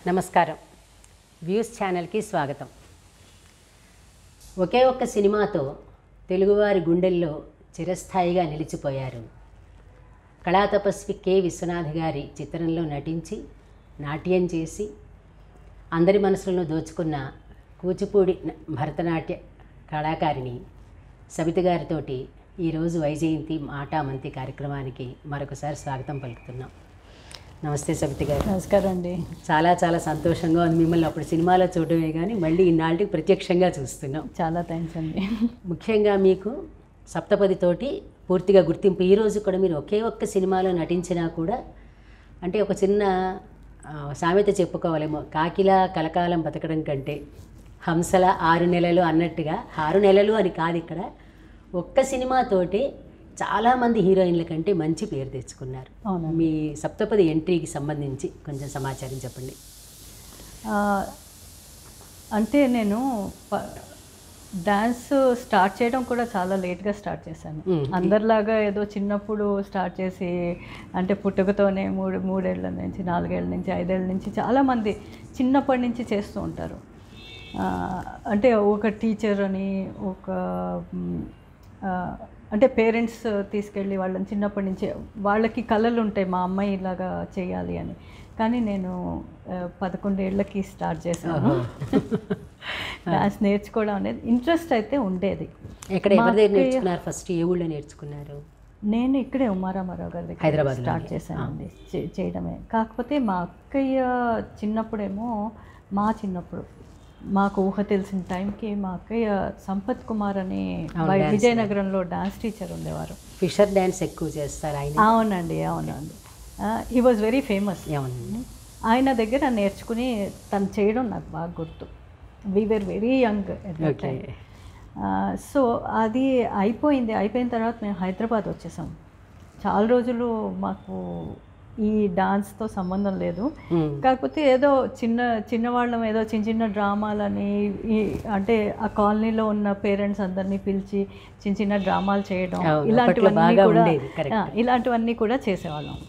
నమస్కారం వ్యూస్ ఛానల్కి స్వాగతం ఒకే ఒక్క సినిమాతో తెలుగువారి గుండెల్లో చిరస్థాయిగా నిలిచిపోయారు కళాతపస్వి కె విశ్వనాథ్ గారి చిత్రంలో నటించి నాట్యం చేసి అందరి మనసులను దోచుకున్న కూచిపూడి న- భరతనాట్య కళాకారిణి సవిత గారితోటి ఈరోజు వైజయంతి మాటామంతి కార్యక్రమానికి మరొకసారి స్వాగతం పలుకుతున్నాం నమస్తే సవిత గారు నమస్కారం అండి చాలా చాలా సంతోషంగా ఉంది మిమ్మల్ని అప్పుడు సినిమాలో చూడటమే కానీ మళ్ళీ ఇన్నాళ్ళకి ప్రత్యక్షంగా చూస్తున్నాం చాలా థ్యాంక్స్ అండి ముఖ్యంగా మీకు సప్తపదితోటి పూర్తిగా గుర్తింపు ఈ రోజు కూడా మీరు ఒకే ఒక్క సినిమాలో నటించినా కూడా అంటే ఒక చిన్న ఆ, సామెత చెప్పుకోవాలేమో కాకిలా కలకాలం బతకడం కంటే హంసల ఆరు నెలలు అన్నట్టుగా ఆరు నెలలు అని కాదు ఇక్కడ ఒక్క సినిమాతోటి చాలామంది హీరోయిన్ల కంటే మంచి పేరు తెచ్చుకున్నారు అవునండి మీ సప్తపది ఎంట్రీకి సంబంధించి కొంచెం సమాచారం చెప్పండి ఆ, అంటే నేను ప- డాన్స్ స్టార్ట్ చేయడం కూడా చాలా లేట్గా స్టార్ట్ చేశాను మ్మ్. అందరిలాగా ఏదో చిన్నప్పుడు స్టార్ట్ చేసి అంటే పుట్టుకతోనే మూడు మూడేళ్ల నుంచి నాలుగేళ్ల నుంచి ఐదేళ్ల నుంచి చాలామంది చిన్నప్పటి నుంచి చేస్తూ ఉంటారు ఆ, అంటే ఒక టీచర్ అని ఒక మ్, ఆ, అంటే పేరెంట్స్ తీసుకెళ్ళి వాళ్ళని చిన్నప్పటి నుంచి వాళ్ళకి కళలు ఉంటాయి మా అమ్మాయి ఇలాగా చేయాలి అని కానీ నేను ఆ, పదకొండేళ్ళకి స్టార్ట్ చేశాను డాన్స్ నేర్చుకోవడం అనేది ఇంట్రెస్ట్ అయితే ఉండేది ఎక్కడ ఎవరి దగ్గర నేర్చుకున్నారు ఫస్ట్ ఏ ఊళ్ళో నేర్చుకున్నారు నేను ఇక్కడే ఉమారామారావు గారి దగ్గర హైదరాబాద్లోనే. స్టార్ట్ చేశానండి చే- చేయడమే కాకపోతే మా అక్కయ్య చిన్నప్పుడేమో మా చిన్నప్పుడు మాకు ఊహ తెలిసిన టైంకి మా అక్కయ్య సంపత్ కుమార్ అని అవును, బయ- dance విజయనగరంలో డాన్స్ టీచర్ ఉండేవారు ఫిషర్ డ్యాన్స్ ఎక్కువ చేస్తారు ఆయన అవునండి అవునండి హీ వాజ్ వెరీ ఫేమస్ ఏమన్నా ఆయన దగ్గర నేర్చుకుని తను చేయడం నాకు బాగా గుర్తు we were very young okay so అది అయిపోయింది అయిపోయిన తర్వాత మేము హైదరాబాద్ వచ్చేసాం చాలా రోజులు మాకు ఈ డాన్స్తో సంబంధం లేదు కాకపోతే ఏదో చిన్న చిన్నవాళ్ళం ఏదో చిన్న చిన్న డ్రామాలని ఈ అంటే ఆ కాలనీలో ఉన్న పేరెంట్స్ అందరినీ పిలిచి చిన్న చిన్న డ్రామాలు చేయడం అవును, అప్పట్లో ఇలాంటివన్నీ బాగా కూడా ఉండేది, correct. ఆ, ఇలాంటివన్నీ కూడా చేసేవాళ్ళం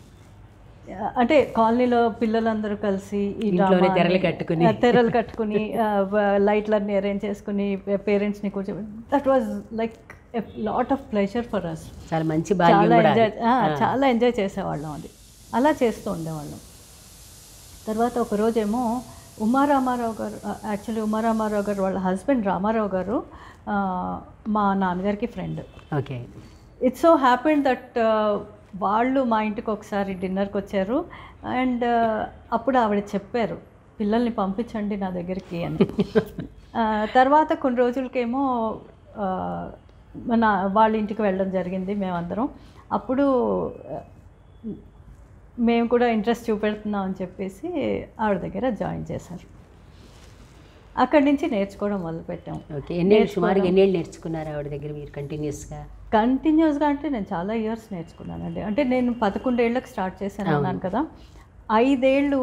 ఆ, అంటే కాలనీలో పిల్లలందరూ కలిసి ఈ ఇంట్లోనే డ్రామా తెరలు అని- కట్టుకుని. ఆ, తెరలు కట్టుకుని ఆ, వ- లైట్లన్నీ అరేంజ్ చేసుకుని పేరెంట్స్ని కూర్చో that was like lot of pleasure for us చాలా మంచి బాల్యం చాలా కూడా ఎంజాయ్ అది. చాలా ఎంజాయ్ చేసేవాళ్ళం అది అలా చేస్తూ ఉండేవాళ్ళం తర్వాత ఒక రోజేమో ఉమారామారావు గారు యాక్చువల్లీ ఉమారామారావు గారు వాళ్ళ హస్బెండ్ రామారావు గారు ఆ, మా నాన్నగారికి friend okay it's so happen that వాళ్ళు మా ఇంటికి ఒకసారి డిన్నర్కి వచ్చారు అండ్ అప్పుడు ఆవిడ చెప్పారు పిల్లల్ని పంపించండి నా దగ్గరికి అని ఆ, తర్వాత కొన్ని రోజులకేమో ఆ, మన వాళ్ళ ఇంటికి వెళ్ళడం జరిగింది మేమందరం అప్పుడు ఆ, మేము కూడా ఇంట్రెస్ట్ చూపెడుతున్నాం అని చెప్పేసి ఆవిడ దగ్గర జాయిన్ చేశారు అక్కడి నుంచి నేర్చుకోవడం మొదలుపెట్టాం ఓకే ఎన్నేళ్ళు సుమారుగా ఎన్నేళ్ళు నేర్చుకున్నారు ఆవిడ దగ్గర మీరు కంటిన్యూస్గా కంటిన్యూస్గా అంటే నేను చాలా ఇయర్స్ నేర్చుకున్నానండి అంటే నేను పదకొండేళ్ళకి స్టార్ట్ చేశాను అన్నాను కదా ఐదేళ్ళు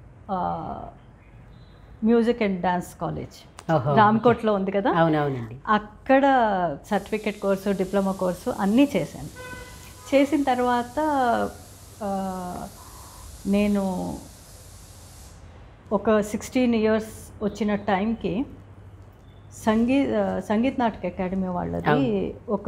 మ్యూజిక్ అండ్ డాన్స్ కాలేజ్ ఓహో రామ్కోట్లో ఉంది కదా అవునవునండి అక్కడ సర్టిఫికెట్ కోర్సు డిప్లొమా కోర్సు అన్నీ చేశాను చేసిన తర్వాత ఆ, నేను ఒక సిక్స్టీన్ ఇయర్స్ వచ్చిన టైంకి సంగీ సంగీత్ నాటక అకాడమీ వాళ్ళది ఒక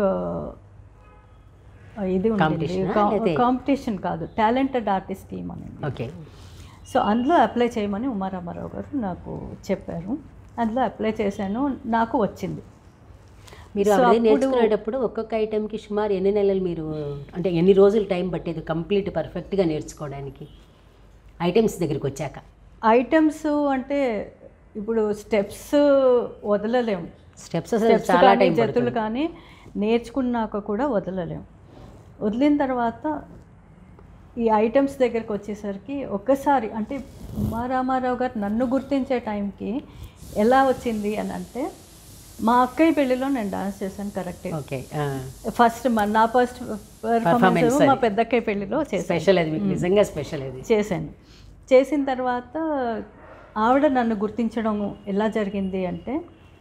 ఇది ఉంటుంది Competition ఆ? లేతే- కాంపిటీషన్ కాదు టాలెంటెడ్ ఆర్టిస్ట్ టీమ్ అని ఓకే సో అందులో అప్లై చేయమని ఉమారామారావు గారు నాకు చెప్పారు అందులో అప్లై చేశాను నాకు వచ్చింది మీరు So, ఆవిడ అప్పుడు- నేర్చుకునేటప్పుడు ఒక్కొక్క ఐటెంకి సుమారు ఎన్ని నెలలు మీరు అంటే ఎన్ని రోజులు టైం పట్టేది కంప్లీట్ పర్ఫెక్ట్గా నేర్చుకోవడానికి ఐటమ్స్ దగ్గరికి వచ్చాక ఐటమ్స్ అంటే ఇప్పుడు స్టెప్స్ వదలలేము స్టెప్స్ అసలు స్టెప్స్ చాలా కానీ టైం జతులు పడుతుంది కానీ నేర్చుకున్నాక కూడా వదలలేము వదిలిన తర్వాత ఈ ఐటమ్స్ దగ్గరికి వచ్చేసరికి ఒక్కసారి అంటే ఉమారామారావు గారు నన్ను గుర్తించే టైంకి ఎలా వచ్చింది అని అంటే మా అక్కయ్య పెళ్ళిలో నేను డాన్స్ చేశాను కరెక్టే ఓకే ఫస్ట్ నా ఫస్ట్ Performance పర్ఫార్మెన్స్ మా అది. పెద్దక్కయ్య పెళ్ళిలో చేశాను స్పెషల్ అది మీకు నిజంగా స్పెషల్ అది చేశాను చేసిన తర్వాత ఆవిడ నన్ను గుర్తించడం ఎలా జరిగింది అంటే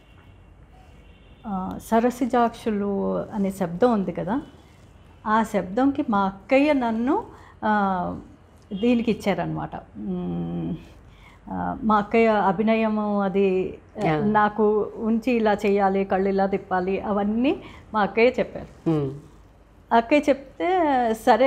ఆ, సరసిజాక్షులు అనే శబ్దం ఉంది కదా ఆ శబ్దంకి మా అక్కయ్య నన్ను ఆ, దీనికి ఇచ్చారనమాట మ్మ్, ఆ, మా అక్కయ్య అభినయము అది ఆ, నాకు ఉంచి ఇలా చేయాలి కళ్ళు ఇలా తిప్పాలి అవన్నీ మా అక్కయ్య చెప్పారు ఉమ్. అక్కయ్య చెప్తే సరే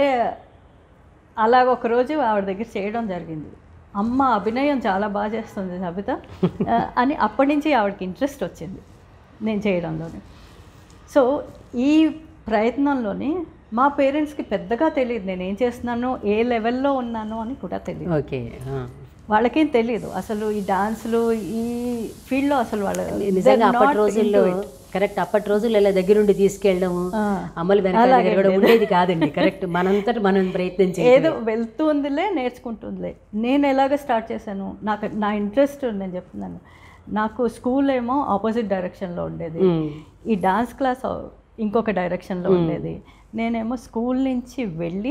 అలాగ ఒకరోజు ఆవిడ దగ్గర చేయడం జరిగింది అమ్మ అభినయం చాలా బాగా చేస్తుంది సబిత ఆ, అని అప్పటి నుంచి ఆవిడకి ఇంట్రెస్ట్ వచ్చింది నేను చేయడంలోనే సో ఈ ప్రయత్నంలోనే మా పేరెంట్స్కి పెద్దగా తెలియదు నేను ఏం చేస్తున్నానో ఏ లెవెల్లో ఉన్నానో అని కూడా తెలియదు ఓకే ఆ. వాళ్ళకేం తెలియదు అసలు ఈ డాన్సులు ఈ ఫీల్డ్లో అసలు వాళ్ళు నిజంగా they're అప్పటి not రోజుల్లో into it. కరెక్ట్ అప్పటి రోజుల్లో ఇలా దగ్గరుండి తీసుకెళ్ళడము ఆ. అమ్మలు వెనకాల అలాగే తిరగడం ఉండేది కాదండి కరెక్ట్ మనంతట మనం ప్రయత్నం చేయాలి ఏదో వెళ్తుందిలే నేర్చుకుంటుందిలే నేను ఎలాగ స్టార్ట్ చేశాను నాకు నా ఇంట్రెస్ట్ నేను చెప్తున్నాను నాకు స్కూల్ ఏమో ఆపోజిట్ డైరెక్షన్లో ఉండేది ఈ డాన్స్ క్లాస్ ఇంకొక డైరెక్షన్లో ఉండేది నేనేమో స్కూల్ నుంచి వెళ్ళి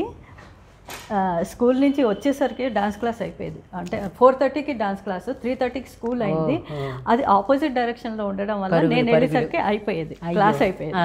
ఆ, స్కూల్ నుంచి వచ్చేసరికి డాన్స్ క్లాస్ అయిపోయేది అంటే ఫోర్ థర్టీకి డాన్స్ క్లాస్ త్రీ థర్టీకి స్కూల్ అయింది అది ఆపోజిట్ డైరెక్షన్లో ఉండడం వల్ల నేను వెళ్ళేసరికి అయిపోయేది క్లాస్ అయిపోయేది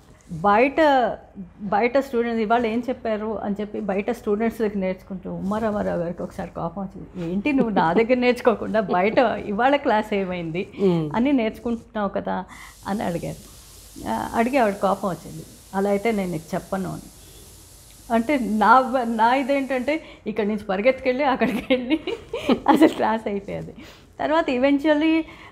బయట బయట స్టూడెంట్స్ ఇవాళ ఏం చెప్పారు అని చెప్పి బయట స్టూడెంట్స్ దగ్గర నేర్చుకుంటూ ఉమ్మారామారావు గారికి ఒకసారి కోపం వచ్చింది ఏంటి నువ్వు నా దగ్గర నేర్చుకోకుండా బయట ఇవాళ క్లాస్ ఏమైంది అని నేర్చుకుంటున్నావు కదా అని అడిగారు ఆ, అడిగి ఆవిడ కోపం వచ్చింది అలా అయితే నేను నీకు చెప్పను అని అంటే నా నా ఇదేంటంటే ఇక్కడి నుంచి పరిగెత్తుకెళ్ళి అక్కడికి వెళ్ళి అసలు క్లాస్ అయిపోయేది తర్వాత eventually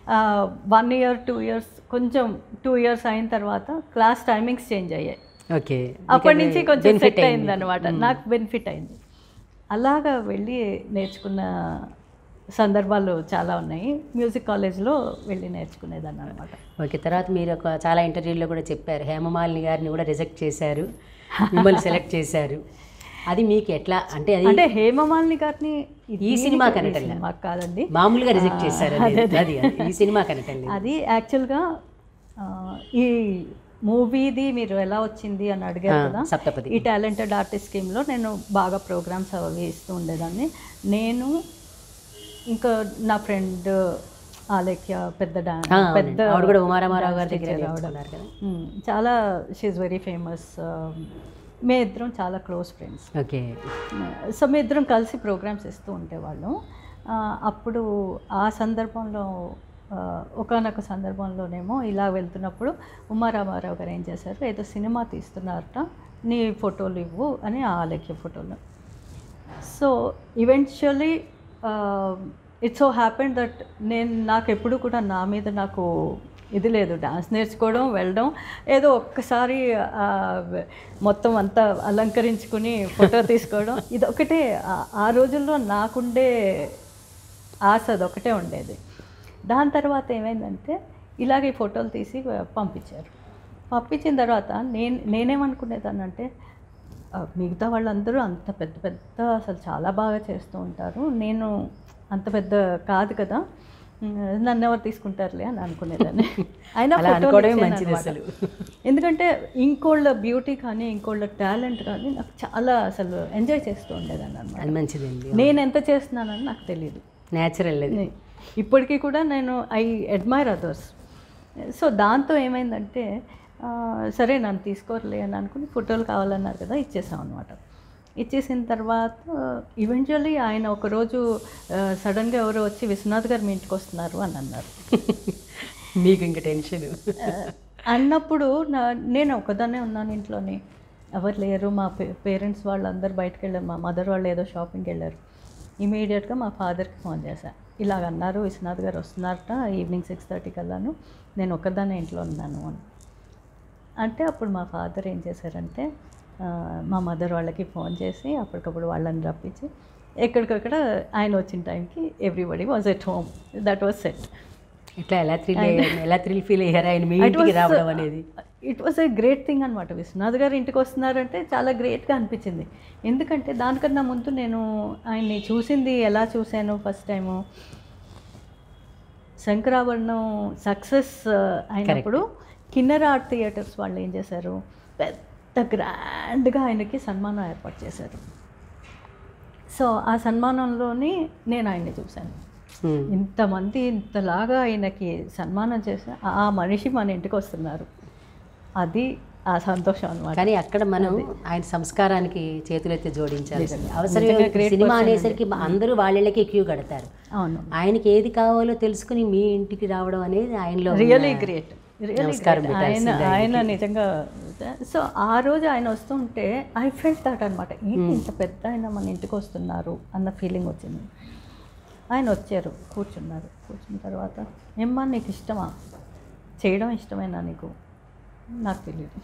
one year two years కొంచెం టూ ఇయర్స్ అయిన తర్వాత క్లాస్ టైమింగ్స్ చేంజ్ అయ్యాయి ఓకే అప్పటి నుంచి కొంచెం సెట్ అయింది అనమాట నాకు బెనిఫిట్ అయింది అలాగా వెళ్ళి నేర్చుకున్న సందర్భాలు చాలా ఉన్నాయి మ్యూజిక్ కాలేజ్లో వెళ్ళి నేర్చుకునేదాన్ని అనమాట ఓకే తర్వాత మీరు ఒక చాలా ఇంటర్వ్యూలో కూడా చెప్పారు హేమమాలిని గారిని కూడా రిజెక్ట్ చేశారు మిమ్మల్ని సెలెక్ట్ చేశారు అది మీకు ఎట్లా అంటే అది అంటే హేమమాలిని గారిని ఈ సినిమా ఈ కనటం సినిమా కాదండి మామూలుగా రిజెక్ట్ చేశారు అది అది అది. ఈ సినిమా కనటం లేదు అది యాక్చువల్గా ఆ, ఈ మూవీది మీరు ఎలా వచ్చింది అని అడిగారు కదా సప్తపది ఈ టాలెంటెడ్ ఆర్టిస్ట్ స్కీమ్లో నేను బాగా ప్రోగ్రామ్స్ అవి ఇస్తూ ఉండేదాన్ని నేను ఇంకా నా ఫ్రెండ్ ఆలేఖ్య పెద్ద డాన్స్ ఆ, పెద్ద అవునండి. ఆవిడ కూడా ఉమారామారావు గారి dance దగ్గర teacher ఆవిడ. నేర్చుకున్నారు కదా మ్, చాలా షీఈ్ వెరీ ఫేమస్ మే ఇద్దరం చాలా క్లోజ్ ఫ్రెండ్స్ ఓకే సో మీ ఇద్దరం కలిసి ప్రోగ్రామ్స్ ఇస్తూ ఉండేవాళ్ళం ఆ, అప్పుడు ఆ సందర్భంలో ఒకనొక సందర్భంలోనేమో ఇలా వెళ్తున్నప్పుడు ఉమారామారావు గారు ఏం చేశారు ఏదో సినిమా తీస్తున్నారట నీ ఫోటోలు ఇవ్వు అని ఆ ఆలేఖ్య ఫోటోలు so eventually it's so happen that నేను నాకు ఎప్పుడు కూడా నా మీద నాకు ఇది లేదు డాన్స్ నేర్చుకోవడం వెళ్ళడం ఏదో ఒక్కసారి ఆ, మొత్తం అంతా అలంకరించుకుని ఫోటో తీసుకోవడం ఇది ఒకటే ఆ- ఆ రోజుల్లో నాకుండే ఆశ అదొకటే ఉండేది దాని తర్వాత ఏమైందంటే ఇలాగే ఫోటోలు తీసి పంపించారు పంపించిన తర్వాత నేను నేనేమనుకునేదానంటే ఆ, మిగతా వాళ్ళందరూ అంత పెద్ద పెద్ద అసలు చాలా బాగా చేస్తూ ఉంటారు నేను అంత పెద్ద కాదు కదా ఉమ్, నన్ను ఎవరు తీసుకుంటారులే అని అనుకునేదాన్ని అయినా అలా photos అనుకోవడమే ఇచ్చాను మంచిది అన్నమాట. అసలు. ఎందుకంటే ఇంకోళ్ళ బ్యూటీ కానీ ఇంకోళ్ళ టాలెంట్ కానీ నాకు చాలా అసలు ఎంజాయ్ చేస్తూ ఉండేదాన్ని అనమాట అది మంచిదండి నేను ఎంత చేస్తున్నానని నాకు తెలియదు న్యాచురల్ అది నే- ఇప్పటికీ కూడా నేను ఐ అడ్మైర్ అదర్స్ సో దాంతో ఏమైందంటే ఆ, సరే నన్ను తీసుకోరలే అని అనుకుని ఫోటోలు కావాలన్నారు కదా ఇచ్చేసాం అనమాట ఇచ్చేసిన తర్వాత ఈవెన్చువల్లీ ఆయన ఒకరోజు సడన్గా ఎవరో వచ్చి విశ్వనాథ్ గారు మీ ఇంటికి వస్తున్నారు అని అన్నారు మీకు ఇంకా టెన్షన్ ఆ, అన్నప్పుడు నా నేను ఒకదాన్నే ఉన్నాను ఇంట్లోని ఎవరు లేరు మా పే పేరెంట్స్ వాళ్ళందరూ బయటకు వెళ్ళారు మా మదర్ వాళ్ళు ఏదో షాపింగ్కి వెళ్ళారు ఇమీడియట్గా మా ఫాదర్కి ఫోన్ చేశాను ఇలాగ అన్నారు విశ్వనాథ్ గారు వస్తున్నారట ఈవినింగ్ సిక్స్ థర్టీకి వెళ్ళాను నేను ఒక్కదాన్నే ఇంట్లో ఉన్నాను అని అంటే అప్పుడు మా ఫాదర్ ఏం చేశారంటే ఆ, మా మదర్ వాళ్ళకి ఫోన్ చేసి అప్పటికప్పుడు వాళ్ళని రప్పించి ఎక్కడికక్కడ ఆయన వచ్చిన టైంకి everybody was at home that was set ఇట్లా ఎలా థ్రిల్ అయ్యారు ఎలా థ్రిల్ ఫీల్ అయ్యారు ఆయన మీ ఇంటికి రావడం అనేది it was a great thing అనమాట విశ్వనాథ్ గారు ఇంటికి వస్తున్నారంటే చాలా గ్రేట్గా అనిపించింది ఎందుకంటే దానికన్నా ముందు నేను ఆయన్ని చూసింది ఎలా చూశాను ఫస్ట్ టైము శంకరాభరణం సక్సెస్ అయినప్పుడు కిన్నెర ఆర్ట్ థియేటర్స్ వాళ్ళు ఏం చేశారు పెద్ద గ్రాండ్గా ఆయనకి సన్మానం ఏర్పాటు చేశారు సో ఆ సన్మానంలోని నేను ఆయన్ని చూశాను ఉమ్. ఇంతమంది ఇంతలాగా ఆయనకి సన్మానం చేసి ఆ మనిషి మన ఇంటికి వస్తున్నారు అది ఆ సంతోషం అనమాట కానీ అక్కడ మనం ఆయన సంస్కారానికి చేతులెత్తి జోడించాలి నిజంగా. అవసరం నిజంగా great సినిమా person అనేసరికి అందరూ వాళ్ళకి క్యూ కడతారు అవును ఆయనకి ఏది కావాలో తెలుసుకుని మీ ఇంటికి రావడం అనేది ఆయనలో రియలీ ఉన్న- గ్రేట్ నమస్కారం ఆయన పెట్టాల్సిందే ఆయన నిజంగా సో ఆ రోజు ఆయన వస్తుంటే ఐ ఫెల్ట్ దట్ అనమాట ఏంటి ఇంత పెద్ద ఆయన మన ఇంటికి వస్తున్నారు అన్న ఫీలింగ్ వచ్చింది ఆయన వచ్చారు కూర్చున్నారు కూర్చున్న తర్వాత ఏమ్మా నీకు ఇష్టమా చేయడం ఇష్టమేనా నీకు నాకు తెలియదు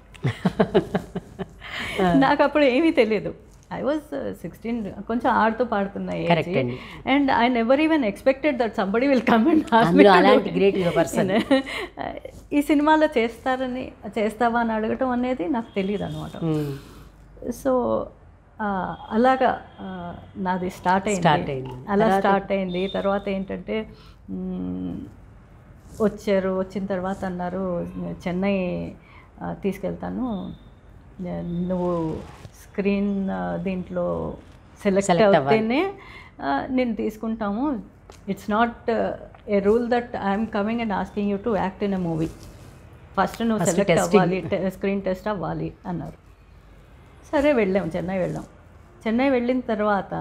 నాకు అప్పుడు ఏమీ తెలియదు ఐ వాజ్ సిక్స్టీన్ కొంచెం ఆడుతూ పాడుతున్న Correct అండి. And I never even expected that somebody will come and అందులో అలాంటి గ్రేట్ పర్సన్ ఈ సినిమాలో చేస్తారని చేస్తావా అని అడగటం అనేది నాకు తెలియదు అనమాట సో ఆ, అలాగా ఆ, నాది స్టార్ట్ Start అయింది అయింది. అలా స్టార్ట్ అయింది తర్వాత ఏంటంటే మ్, వచ్చారు వచ్చిన తర్వాత అన్నారు చెన్నై ఆ, తీసుకెళ్తాను నే- నువ్వు స్క్రీన్ ఆ, దీంట్లో సెలెక్ట్ Select అవ్వాలి. అవుతేనే ఆ, నేను తీసుకుంటాము it's not a rule that I'm coming and asking you to act in a movie first నువ్వు First సెలెక్ట్ testing. అవ్వాలి స్క్రీన్ టెస్ట్ అవ్వాలి అన్నారు సరే వెళ్ళాం చెన్నై వెళ్ళాం చెన్నై వెళ్ళిన తర్వాత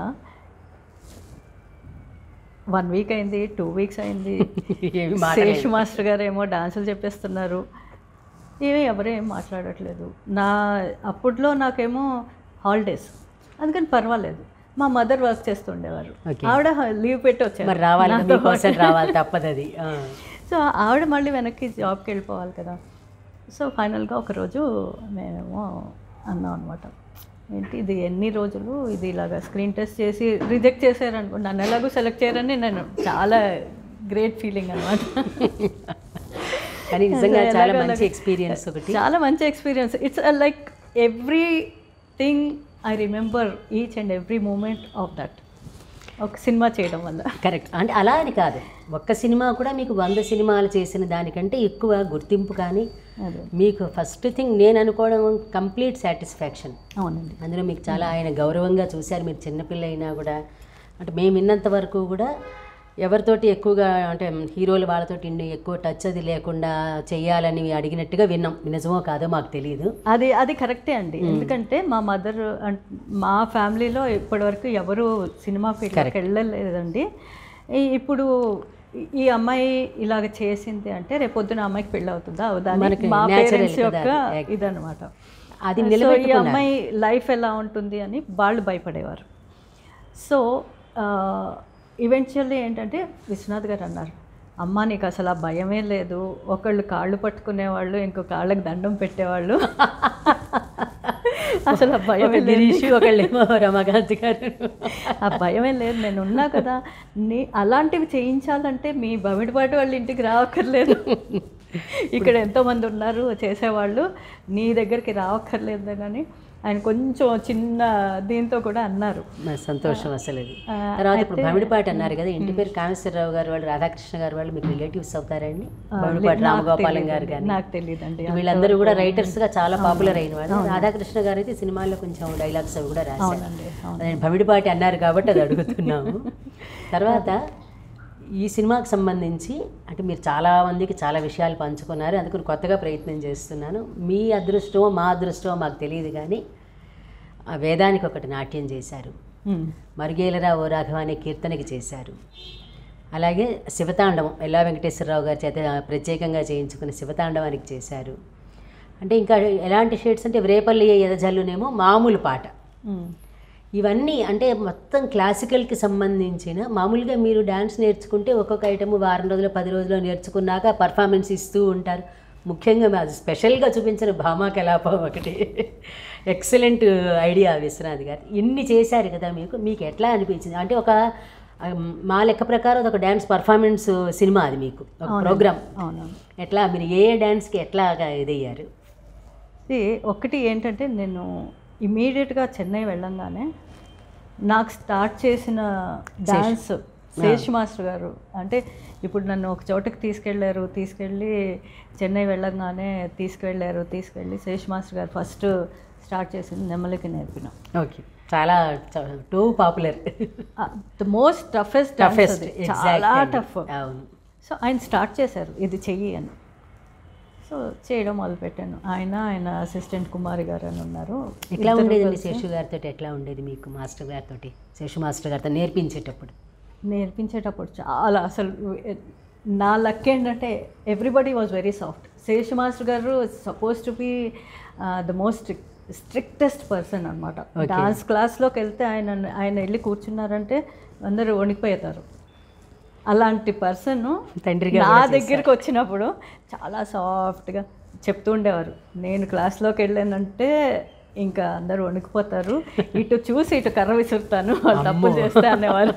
వన్ వీక్ అయింది టూ వీక్స్ అయింది ఏమి శేష్ మాట్లాడలేదు. మాస్టర్ గారు ఏమో డాన్సులు చెప్పేస్తున్నారు ఏమీ ఎవరు ఏం మాట్లాడట్లేదు నా అప్పట్లో నాకేమో హాలిడేస్ అందుకని పర్వాలేదు మా మదర్ వర్క్ చేస్తుండేవారు Okay. ఆవిడ లీవ్ పెట్టి వచ్చారు మరి రావాలి నాతో మీకోసం రావాలి తప్పదు అది ఆ. సో ఆవిడ మళ్ళీ వెనక్కి జాబ్కి వెళ్ళిపోవాలి కదా సో ఫైనల్గా ఒకరోజు మేమేమో అన్నాం అనమాట ఏంటి ఇది ఎన్ని రోజులు ఇది ఇలాగా స్క్రీన్ టెస్ట్ చేసి రిజెక్ట్ చేశారనుకో నన్ను ఎలాగో సెలెక్ట్ చేయరని నేను చాలా గ్రేట్ ఫీలింగ్ అనమాట కానీ నిజంగా చాలా మంచి ఎక్స్పీరియన్స్ ఒకటి చాలా మంచి experience it's like everything I remember each and every moment of that ఒక సినిమా చేయడం వల్ల కరెక్ట్ అంటే అలా అని కాదు ఒక్క సినిమా కూడా మీకు వంద సినిమాలు చేసిన దానికంటే ఎక్కువ గుర్తింపు కానీ అదే మీకు ఫస్ట్ థింగ్ నేను అనుకోవడం కంప్లీట్ సాటిస్ఫాక్షన్ అవునండి అందులో మీకు చాలా ఆయన గౌరవంగా చూశారు మీరు చిన్నపిల్ల అయినా కూడా అంటే మేము విన్నంత వరకు కూడా ఎవరితోటి ఎక్కువగా అంటే హీరోలు వాళ్ళతోటి ఇన్ని ఎక్కువ టచ్ అది లేకుండా చేయాలని అడిగినట్టుగా విన్నాం నిజమో కాదో మాకు తెలియదు అది అది కరెక్టే అండి ఎందుకంటే మా మదర్ మా ఫ్యామిలీలో ఇప్పటివరకు ఎవరు సినిమా ఫీల్డ్కి వెళ్ళలేదండి ఈ- ఇప్పుడు ఈ- ఈ అమ్మాయి ఇలాగ చేసింది అంటే రేపొద్దున అమ్మాయికి పెళ్ళి అవుతుందా అవుదా అని మనకి మా natural పేరెంట్స్ కదా యొక్క అది. ఇదనమాట అది సో ఈ నిలబెట్టుకున్నారు అమ్మాయి లైఫ్ ఎలా ఉంటుంది అని వాళ్ళు భయపడేవారు సో ఈవెన్చువల్లీ ఏంటంటే విశ్వనాథ్ గారు అన్నారు అమ్మ నీకు అసలు ఆ భయమే లేదు ఒకళ్ళు కాళ్ళు పట్టుకునేవాళ్ళు ఇంకో కాళ్ళకి దండం పెట్టేవాళ్ళు అసలు ఆ భయం ఒక గిరీష్ ఒకళ్ళేమో రమాకాంత్ గారు ఆ భయమే లేదు నేను ఉన్నా కదా నీ అలాంటివి చేయించాలంటే మీ బమిడిపాటి వాళ్ళ ఇంటికి రావక్కర్లేదు ఇక్కడ ఎంతోమంది ఉన్నారు చేసేవాళ్ళు నీ దగ్గరికి రావక్కర్లేదు కానీ ఆయన కొంచెం చిన్న దీంతో కూడా అన్నారు నా సంతోషం అసలు అది ఆ, తర్వాత ఇప్పుడు భమిడిపాటి అన్నారు కదా ఇంటి పేరు కామేశ్వరరావు గారు వాళ్ళు రాధాకృష్ణ గారు వాళ్ళు మీకు రిలేటివ్స్ అవుతారండి భమిడిపాటి రామగోపాలం గారు కానీ నాకు తెలియదండి వీళ్ళందరూ కూడా రైటర్స్ గా చాలా పాపులర్ అయిన వాళ్ళు రాధాకృష్ణ గారు అయితే సినిమాల్లో కొంచెం డైలాగ్స్ అవి కూడా రాశారు అవునండి అవును అదే భమిడిపాటి అన్నారు కాబట్టి అది అడుగుతున్నాము తర్వాత ఈ సినిమాకి సంబంధించి అంటే మీరు చాలా మందికి చాలా విషయాలు పంచుకున్నారు అందుకని కొత్తగా ప్రయత్నం చేస్తున్నాను మీ అదృష్టమో మా అదృష్టమో మాకు తెలియదు కానీ ఆ వేదానికి ఒకటి నాట్యం చేశారు ఉమ్. మరుగేలరా ఓ రాఘవ అనే కీర్తనకి చేశారు అలాగే శివతాండవం ఎల్లా వెంకటేశ్వరరావు గారి చేత ప్రత్యేకంగా చేయించుకున్న శివతాండవానికి చేశారు అంటే ఇంకా ఎలాంటి షేడ్స్ అంటే రేపల్లి ఎదజల్లునేమో మామూలు పాట ఉమ్. ఇవన్నీ అంటే మొత్తం క్లాసికల్కి సంబంధించిన మామూలుగా మీరు డ్యాన్స్ నేర్చుకుంటే ఒక్కొక్క ఐటమ్ వారం రోజులు పది రోజులు నేర్చుకున్నాక పర్ఫార్మెన్స్ ఇస్తూ ఉంటారు ముఖ్యంగా అది స్పెషల్గా చూపించిన భామా కలాపం ఒకటి ఎక్సలెంట్ ఐడియా విశ్వనాథ్ గారు ఇన్ని చేశారు కదా మీకు మీకు ఎట్లా అనిపించింది అంటే ఒక ఆ, మా లెక్క ప్రకారం అది ఒక డ్యాన్స్ పర్ఫార్మెన్స్ సినిమా అది మీకు ఒక ప్రోగ్రామ్ అవునవును ఎట్లా మీరు ఏ డ్యాన్స్కి ఎట్లా ఇదయ్యారు ఇది ఒకటి ఏంటంటే నేను ఇమీడియట్గా చెన్నై వెళ్ళంగానే నాకు స్టార్ట్ చేసిన డాన్స్ శేష్ మాస్టర్ గారు అంటే ఇప్పుడు నన్ను ఒక చోటకి తీసుకెళ్ళారు తీసుకెళ్ళి చెన్నై వెళ్ళంగానే తీసుకెళ్ళారు తీసుకెళ్ళి Sesh master garu first start చేసింది నెమ్మలికి నేర్పిన ఓకే చాలా too popular the most toughest toughest చాలా టఫ్ అవును సో ఆయన స్టార్ట్ చేశారు ఇది చెయ్యి అని సో చేయడం మొదలుపెట్టాను ఆయన ఆయన అసిస్టెంట్ కుమారి గారు అని ఉన్నారు ఎట్లా ఇద్దరు ఉండేది మీ కలిసి శేషు గారితో ఎట్లా ఉండేది మీకు మాస్టర్ గారితో శేషు మాస్టర్ గారితో నేర్పించేటప్పుడు నేర్పించేటప్పుడు చాలా అసలు నా లక్ ఏంటంటే everybody was very soft Sesh master garu suppose to be the most strictest person అనమాట Okay. డాన్స్ క్లాస్లోకి వెళ్తే ఆయన ఆయన వెళ్ళి కూర్చున్నారంటే అందరూ వణికిపోతారు అలాంటి పర్సన్ తండ్రిగా నా కూడా చేశారు. దగ్గరికి వచ్చినప్పుడు చాలా సాఫ్ట్గా చెప్తూ ఉండేవారు నేను క్లాస్లోకి వెళ్ళానంటే ఇంకా అందరూ వణికిపోతారు ఇటు చూసి ఇటు కర్ర విసురుతాను వాళ్ళు తప్పులు చేస్తే అనేవారు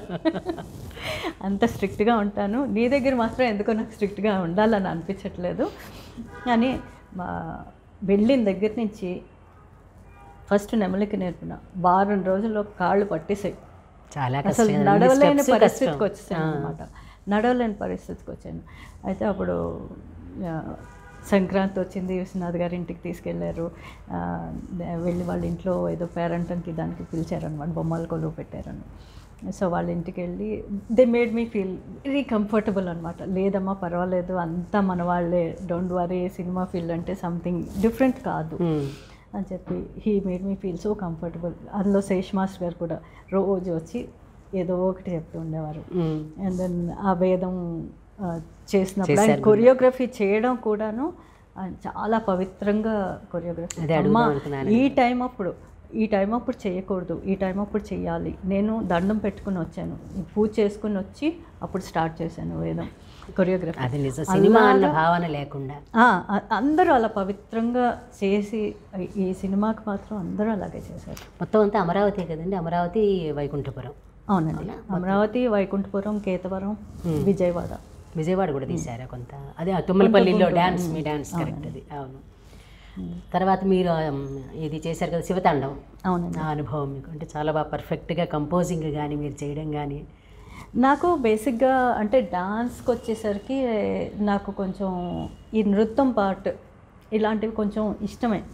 అంత స్ట్రిక్ట్గా ఉంటాను నీ దగ్గర మాత్రం ఎందుకో నాకు స్ట్రిక్ట్గా ఉండాలని అనిపించట్లేదు కానీ మా వెళ్ళిన దగ్గర నుంచి ఫస్ట్ నెమలికి నేర్పిన వారం రోజుల్లో కాళ్ళు పట్టేసాయి చాలా అసలు కష్టం నడవలేని Steps పరిస్థితికి కష్టం. వచ్చాను అనమాట నడవలేని పరిస్థితికి వచ్చాను అయితే అప్పుడు ఆ, సంక్రాంతి వచ్చింది విశ్వనాథ్ గారి ఇంటికి తీసుకెళ్లారు ఆ, వెళ్ళి వాళ్ళ ఇంట్లో ఏదో పేరెంటన్కి దానికి పిలిచారనమాట బొమ్మలు కొలువు పెట్టారని సో వాళ్ళ ఇంటికి వెళ్ళి they made me feel very comfortable అనమాట లేదమ్మా పర్వాలేదు అంతా మన వాళ్ళే డోంట్ వరీ సినిమా ఫీల్డ్ అంటే సంథింగ్ డిఫరెంట్ కాదు మ్మ్. అని చెప్పి he made me feel so comfortable అందులో శేష్ మాస్టర్ గారు కూడా రోజు వచ్చి ఏదో ఒకటి చెప్తూ ఉండేవారు మ్మ్. అండ్ దెన్ ఆ వేదం ఆ, చేసినప్పుడు చేశారు ఆయన కొరియోగ్రఫీ చేయడం కూడాను ఆయన చాలా పవిత్రంగా కొరియోగ్రఫీ అదే అడుగుదాం అనుకున్నాను. ఈ టైం అప్పుడు ఈ టైం అప్పుడు చేయకూడదు ఈ టైం అప్పుడు చేయాలి నేను దండం పెట్టుకుని వచ్చాను ఈ పూజ చేసుకుని వచ్చి అప్పుడు స్టార్ట్ చేశాను వేదం కొరియోగ్రఫీ అది నిజం సినిమా అన్న భావన లేకుండా ఆ, అ- అందరూ అలా పవిత్రంగా చేసి ఈ సినిమాకి మాత్రం అందరూ అలాగే చేశారు మొత్తం అంతా అమరావతి కదండి అమరావతి వైకుంఠపురం అవునండి అమరావతి వైకుంఠపురం కేతవరం విజయవాడ విజయవాడ కూడా తీశారా కొంత అదే ఆ తుమ్మలపల్లిలో డ్యాన్స్ మీ డ్యాన్స్ కరెక్ట్ అది అవును తర్వాత మీరు ఆమ్, ఇది చేశారు కదా శివతాండవం అవునండి నా అనుభవం మీకు అంటే చాలా బాగా పర్ఫెక్ట్గా కంపోజింగ్ కానీ మీరు చేయడం కానీ నాకు బేసిక్గా అంటే డాన్స్కి వచ్చేసరికి నాకు కొంచెం ఈ నృత్యం పార్ట్ ఇలాంటివి కొంచెం ఇష్టమే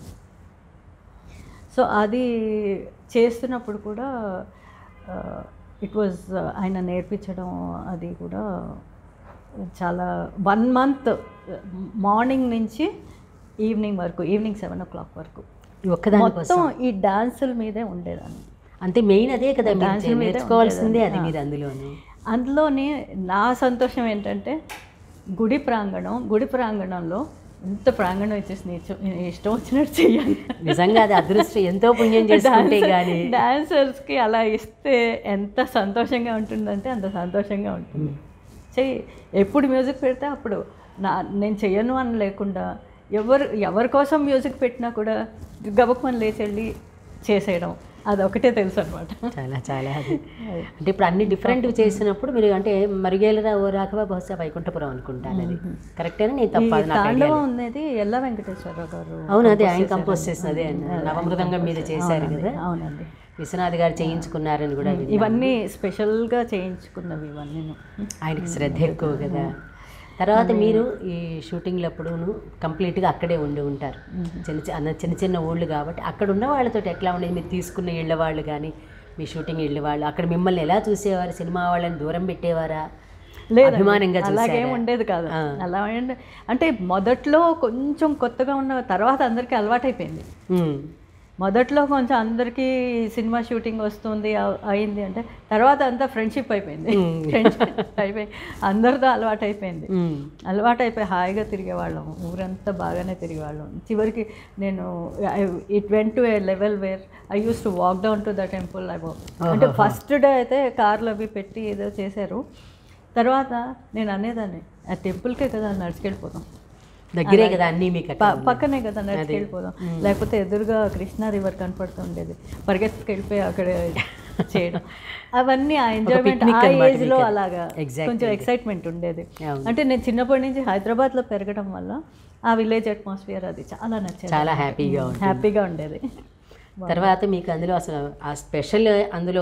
సో అది చేస్తున్నప్పుడు కూడా ఇట్ వాజ్ ఆయన నేర్పించడం అది కూడా చాలా వన్ మంత్ మార్నింగ్ నుంచి ఈవినింగ్ వరకు ఈవినింగ్ సెవెన్ ఓ క్లాక్ వరకు ఈ ఒక్కదానికోసం మొత్తం ఈ డాన్సుల మీదే ఉండేదాన్ని అంటే మెయిన్ అదే కదా మీరు డాన్సుల మీదే నేర్చుకోవాల్సిందే అది ఉండేదాన్ని. మీరు అందులోను అందులోనే నా సంతోషం ఏంటంటే గుడి ప్రాంగణం గుడి ప్రాంగణంలో ఎంత ప్రాంగణం ఇచ్చేసి నేర్చు ఇష్టం వచ్చినట్టు చెయ్యాలి నిజంగా అది అదృష్టం ఎంతో పుణ్యం చేసుకుంటే కానీ డాన్సర్స్కి అలా ఇస్తే ఎంత సంతోషంగా ఉంటుందంటే అంత సంతోషంగా ఉంటుంది చెయ్యి ఎప్పుడు మ్యూజిక్ పెడితే అప్పుడు నా నేను చెయ్యను అని లేకుండా ఎవరు ఎవరి కోసం మ్యూజిక్ పెట్టినా కూడా గబక్కుమని లేచి వెళ్ళి చేసేయడం అదొకటే తెలుసు అనమాట చాలా చాలా అది అంటే ఇప్పుడు అన్ని డిఫరెంట్ చేసినప్పుడు మీరు అంటే మరుగేలరా ఓ రాఘవ బహుశా వైకుంఠపురం అనుకుంటాను అది కరెక్టేనా నేను తప్ప అది నాకు idea తాండవం అనేది ఎల్ల వెంకటేశ్వరరావు గారు అవును అదే ఆయన కంపోజ్ చేసిన అదే నవమృదంగం మీద చేశారు కదా అవునండి విశ్వనాథ్ గారు చేయించుకున్నారని కూడా విన్నాను. ఇవన్నీ స్పెషల్గా చేయించుకున్నవి ఇవన్నీ ఆయనకి శ్రద్ధ ఎక్కువ కదా తర్వాత మీరు ఈ షూటింగ్లప్పుడును కంప్లీట్గా అక్కడే ఉండి ఉంటారు చిన్న చిన్న చిన్న చిన్న ఊళ్ళు కాబట్టి అక్కడ ఉన్న వాళ్ళతో ఎట్లా ఉండేది మీరు తీసుకున్న ఇళ్ళ వాళ్ళు కానీ మీ షూటింగ్ ఇళ్ళ వాళ్ళు అక్కడ మిమ్మల్ని ఎలా చూసేవారు సినిమా వాళ్ళని దూరం పెట్టేవారా లేదు అభిమానంగా అలాగేం చూసారా? ఉండేది కాదు ఆ. అలా ఉండే అంటే మొదట్లో కొంచెం కొత్తగా ఉన్న తర్వాత అందరికీ అలవాటైపోయింది ఉమ్. మొదట్లో కొంచెం అందరికీ సినిమా షూటింగ్ వస్తుంది అ- అయింది అంటే తర్వాత అంతా ఫ్రెండ్షిప్ అయిపోయింది ఫ్రెండ్షిప్ అయిపోయి అందరితో అలవాటు అయిపోయింది ఉమ్. అలవాటు అయిపోయి హాయిగా తిరిగేవాళ్ళం ఊరంతా బాగానే తిరిగేవాళ్ళం చివరికి నేను it went to a level where I use to walk down to the temple I అంటే ఫస్ట్ డే అయితే కార్లు అవి పెట్టి ఏదో చేశారు తర్వాత నేను అనేదాన్ని ఆ టెంపుల్కే కదా నడుచుకెళ్ళిపోదాం దగ్గరే కదా అన్నీ మీకు అక్కడ ప- పక్కనే కదా నడుచుకెళ్ళిపోదాం లేకపోతే ఎదురుగా కృష్ణా రివర్ కనపడుతుండేది పరిగెత్తుకెళ్ళిపోయి అక్కడ చేయడం అవన్నీ ఆ ఎంజాయ్మెంట్ picnic ఆ అన్నమాట ఏజ్లో మీకు. అలాగా Exactly. కొంచెం ఎక్సైట్మెంట్ ఉండేది అవును. అంటే నేను చిన్నప్పటి నుంచి హైదరాబాద్లో పెరగడం వల్ల ఆ విలేజ్ అట్మాస్ఫియర్ అది చాలా నచ్చేది చాలా హ్యాపీగా ఉంటుంది హ్యాపీగా ఉండేది తర్వాత మీకు అందులో అసలు ఆ స్పెషల్ అందులో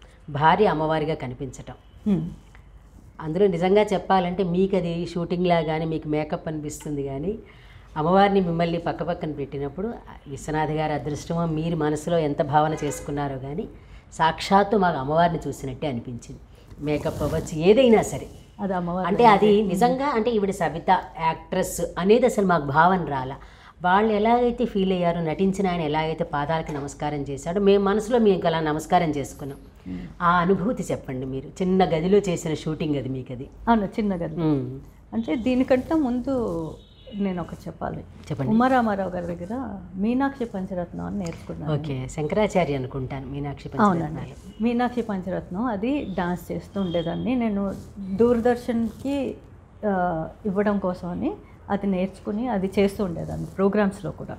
భార్య అమ్మవారిగా కనిపించటం Hmm. అందులో నిజంగా చెప్పాలంటే మీకు అది షూటింగ్లా కానీ మీకు మేకప్ అనిపిస్తుంది కానీ అమ్మవారిని మిమ్మల్ని పక్క పక్కన పెట్టినప్పుడు విశ్వనాథ్ గారి అదృష్టమో మీరు మనసులో ఎంత భావన చేసుకున్నారో కానీ సాక్షాత్తు మాకు అమ్మవారిని చూసినట్టే అనిపించింది మేకప్ అవ్వచ్చు ఏదైనా సరే అది అమ్మవారు అంటే అది నిజంగా అంటే ఈవిడ సవిత యాక్ట్రెస్ అనేది అసలు మాకు భావన రాల వాళ్ళు ఎలాగైతే ఫీల్ అయ్యారో నటించిన ఆయన ఎలాగైతే పాదాలకి నమస్కారం చేశాడో మేము మనసులో మీకు అలా నమస్కారం చేసుకున్నాం ఆ అనుభూతి చెప్పండి మీరు చిన్న గదిలో చేసిన షూటింగ్ అది మీకు అది అవును చిన్న గది ఉమ్. అంటే దీనికంటే ముందు నేను ఒకటి చెప్పాలి చెప్పండి ఉమారామారావు గారి దగ్గర మీనాక్షి పంచరత్నం అని నేర్చుకున్నాను ఓకే శంకరాచార్య అనుకుంటాను మీనాక్షి అవునండి పంచరత్నాలు మీనాక్షి పంచరత్నం అది డాన్స్ చేస్తూ ఉండేదాన్ని నేను దూరదర్శన్కి ఆ, ఇవ్వడం కోసమని అది నేర్చుకుని అది చేస్తూ ఉండేదాన్ని ప్రోగ్రామ్స్లో కూడా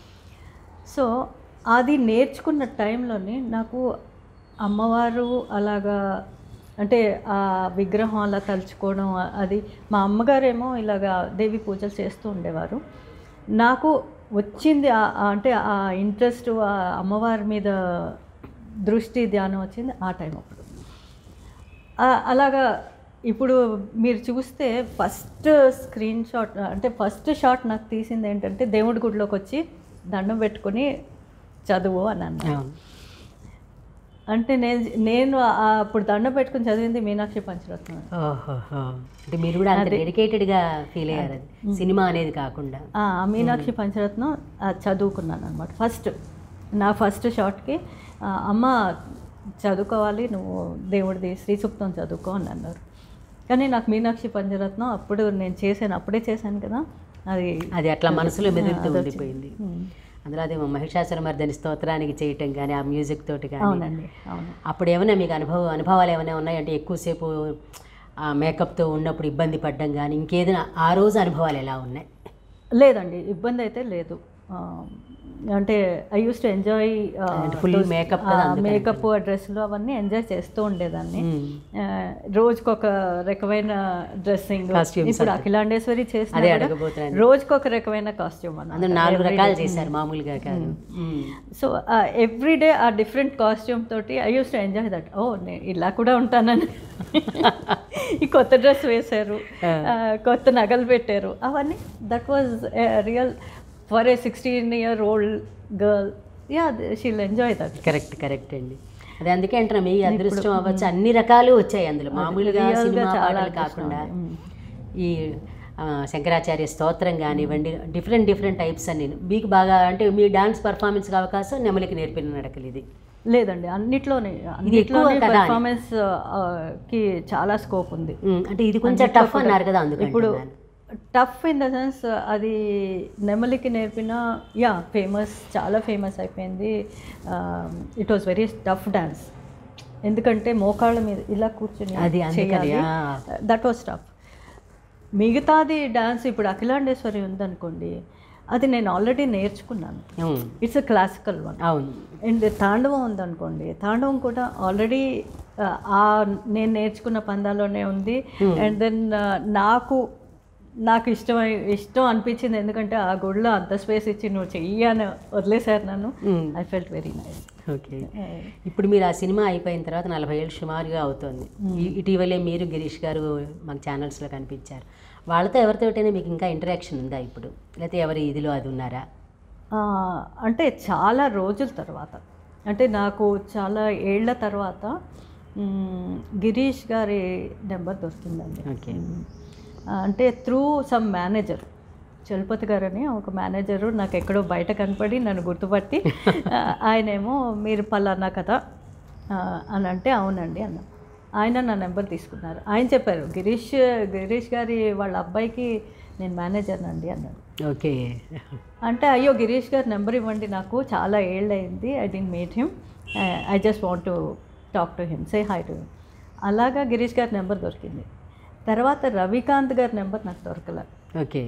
సో అది నేర్చుకున్న టైంలోని నాకు అమ్మవారు అలాగా అంటే ఆ విగ్రహం అలా తలుచుకోవడం ఆ- అది మా అమ్మగారేమో ఇలాగా దేవి పూజలు చేస్తూ ఉండేవారు నాకు వచ్చింది ఆ- ఆ- అంటే ఆ ఇంట్రెస్ట్ ఆ అమ్మవారి మీద దృష్టి ధ్యానం వచ్చింది ఆ టైం అప్పుడు ఆ- అలాగా ఇప్పుడు మీరు చూస్తే ఫస్ట్ స్క్రీన్ షాట్ అంటే ఫస్ట్ షాట్ నాకు తీసింది ఏంటంటే దేవుడి గుడిలోకి వచ్చి దండం పెట్టుకొని చదువు అని అన్నాను అవును. అంటే నేను నేను ఆ అప్పుడు దండం పెట్టుకుని చదివింది మీనాక్షి పంచరత్నం ఓహోహో. అంటే మీరు కూడా అంత డెడికేటెడ్గా ఫీల్ అయ్యారు అది సినిమా అనేది కాకుండా ఆ ఆ మీనాక్షి పంచరత్నం ఆ చదువుకున్నాను అనమాట ఫస్ట్ నా ఫస్ట్ షాట్కి ఆ, అమ్మ చదువుకోవాలి నువ్వు దేవుడిది శ్రీ సూక్తం చదువుకో అని అన్నారు కానీ నాకు మీనాక్షి పంచరత్నం అప్పుడు నేను చేశాను అప్పుడే చేశాను కదా అది అది అట్లా మనసులో మెదులుతూ ఉండిపోయింది ఉమ్. అందులో అదే మహిషాసురమర్దని స్తోత్రానికి చేయటం కానీ ఆ మ్యూజిక్ తోటి కానీ అవునండి అవును అప్పుడు ఏమైనా మీకు అనుభవ అనుభవాలు ఏమైనా ఉన్నాయంటే ఎక్కువసేపు ఆ మేకప్తో ఉన్నప్పుడు ఇబ్బంది పడ్డం కానీ ఇంకేదైనా ఆ రోజు అనుభవాలు ఎలా ఉన్నాయి లేదండి ఇబ్బంది అయితే లేదు ఆ, అంటే ఐ యూస్ టు ఎంజాయ్ అంటే full makeup కదా అందుకని. మేకప్ డ్రెస్సులు అవన్నీ ఎంజాయ్ చేస్తూ ఉండేదాన్ని మ్మ్. ఆ, రోజుకొక రకమైన డ్రెస్సింగ్ Costumes ఇప్పుడు అఖిలాండేశ్వరి చేసిన అదే కూడా అడగబోతున్నాను రోజుకొక రకమైన కాస్ట్యూమ్ అన్నమాట అందులో నాలుగు రకాలు చేశారు మామూలుగా కాదు మ్మ్. So every day uh different costume తోటి I use to enjoy that ఓ నేను ఇలా కూడా ఉంటానని ఈ కొత్త డ్రెస్ వేశారు ఆ, కొత్త నగలు పెట్టారు అవన్నీ that was real for a sixteen year old girl yeah she'll enjoy that correct correct అండి అదే అందుకే అంటున్నా మీ అదృష్టం అవ్వచ్చు అన్ని రకాలు వచ్చాయి అందులో మామూలుగా Real గా సినిమా చాలా పాటలు కాకుండా ఈ ఆ, శంకరాచార్య స్తోత్రం కానివ్వండి డిఫరెంట్ డిఫరెంట్ టైప్స్ అన్ని మీకు బాగా అంటే మీ డాన్స్ పర్ఫార్మెన్స్కి అవకాశం నెమలికి నేర్పిన నడకలు ఇది లేదండి అన్నిట్లోనే ఎక్కువ అన్నిట్లోనే కదా అని. పెర్ఫార్మెన్స్ కి చాలా స్కోప్ ఉంది మ్మ్. అంటే ఇది కొంచెం టఫ్ అన్నారు కదా అందుకు ఇప్పుడు అంటున్నాను. టఫ్ ఇన్ ద సెన్స్ అది నెమలికి నేర్పిన యా ఫేమస్ చాలా ఫేమస్ అయిపోయింది it was very tough dance ఎందుకంటే మోకాళ్ళ మీద ఇలా కూర్చొని అది అందుకని, ఆ. దట్ వాస్ టఫ్ మిగతాది డాన్స్ ఇప్పుడు అఖిలాండేశ్వరి ఉందనుకోండి అది నేను ఆల్రెడీ నేర్చుకున్నాను మ్మ్. ఇట్స్ అ క్లాసికల్ వన్ అవును అండ్ తాండవం ఉందనుకోండి తాండవం కూడా ఆల్రెడీ ఆ నేను నేర్చుకున్న పందాలోనే ఉంది అండ్ దెన్ నాకు నాకు ఇష్టమై ఇష్టం అనిపించింది ఎందుకంటే ఆ గుడిలో అంత స్పేస్ ఇచ్చి నువ్వు చెయ్యి అని వదిలేశారు నన్ను మ్మ్. I felt very nice okay ఇప్పుడు మీరు ఆ సినిమా అయిపోయిన తర్వాత నలభై ఏళ్ళు సుమారుగా అవుతుంది ఈ- ఇటీవలే మీరు గిరీష్ గారు మాకు ఛానల్స్లో కనిపించారు వాళ్ళతో ఎవరితోటైనా మీకు ఇంకా ఇంటరాక్షన్ ఉందా ఇప్పుడు లేకపోతే ఎవరి ఇదిలో అది ఉన్నారా అంటే చాలా రోజుల తర్వాత అంటే నాకు చాలా ఏళ్ల తర్వాత మ్, గిరీష్ గారి నెంబర్ దొరికిందండి ఓకే ఆ, అంటే త్రూ సమ్ మేనేజర్ చలపతి గారని ఒక మేనేజరు నాకు ఎక్కడో బయట కనపడి నన్ను గుర్తుపట్టి ఆ, ఆయనేమో మీరు పలానా కదా ఆ, అని అంటే అవునండి అన్న ఆయన నా నెంబర్ తీసుకున్నారు ఆయన చెప్పారు గిరీష్ గిరీష్ గారి వాళ్ళ అబ్బాయికి నేను మేనేజర్ అండి అన్నాడు ఓకే అంటే అయ్యో గిరీష్ గారి నెంబర్ ఇవ్వండి నాకు చాలా ఏళ్ళు అయింది I didn't meet him I just want to talk to him say hi to him అలాగా గిరీష్ గారి నెంబర్ దొరికింది తర్వాత రవికాంత్ గారి నెంబర్ నాకు దొరకలే ఓకే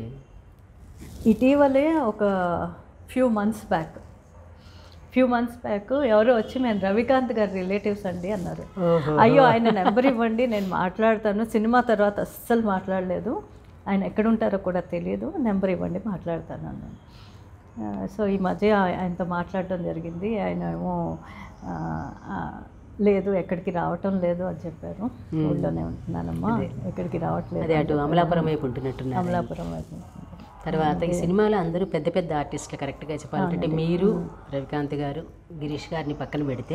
ఇటీవలే ఒక few months back few months back ఎవరో వచ్చి మేము రవికాంత్ గారి రిలేటివ్స్ అండి అన్నారు ఓహో అయ్యో ఆయన నెంబర్ ఇవ్వండి నేను మాట్లాడతాను సినిమా తర్వాత అస్సలు మాట్లాడలేదు ఆయన ఎక్కడ ఉంటారో కూడా తెలియదు నెంబర్ ఇవ్వండి మాట్లాడతాను అన్నాను ఆ, సో ఈ మధ్య ఆయ- ఆయనతో మాట్లాడడం జరిగింది ఆయన ఏమో ఆ, ఆ, లేదు ఎక్కడికి రావటం లేదు అని చెప్పారు ఊళ్ళోనే ఉంటున్నానమ్మా ఎక్కడికి రావట్లేదు అదే అటు అమలాపురం వైపు ఉంటున్నట్టున్నారు అమలాపురం వైపు తర్వాత ఈ సినిమాలో అందరూ పెద్ద పెద్ద ఆర్టిస్టులు కరెక్ట్గా చెప్పాలంటే మీరు రవికాంత్ గారు గిరీష్ గారిని పక్కన పెడితే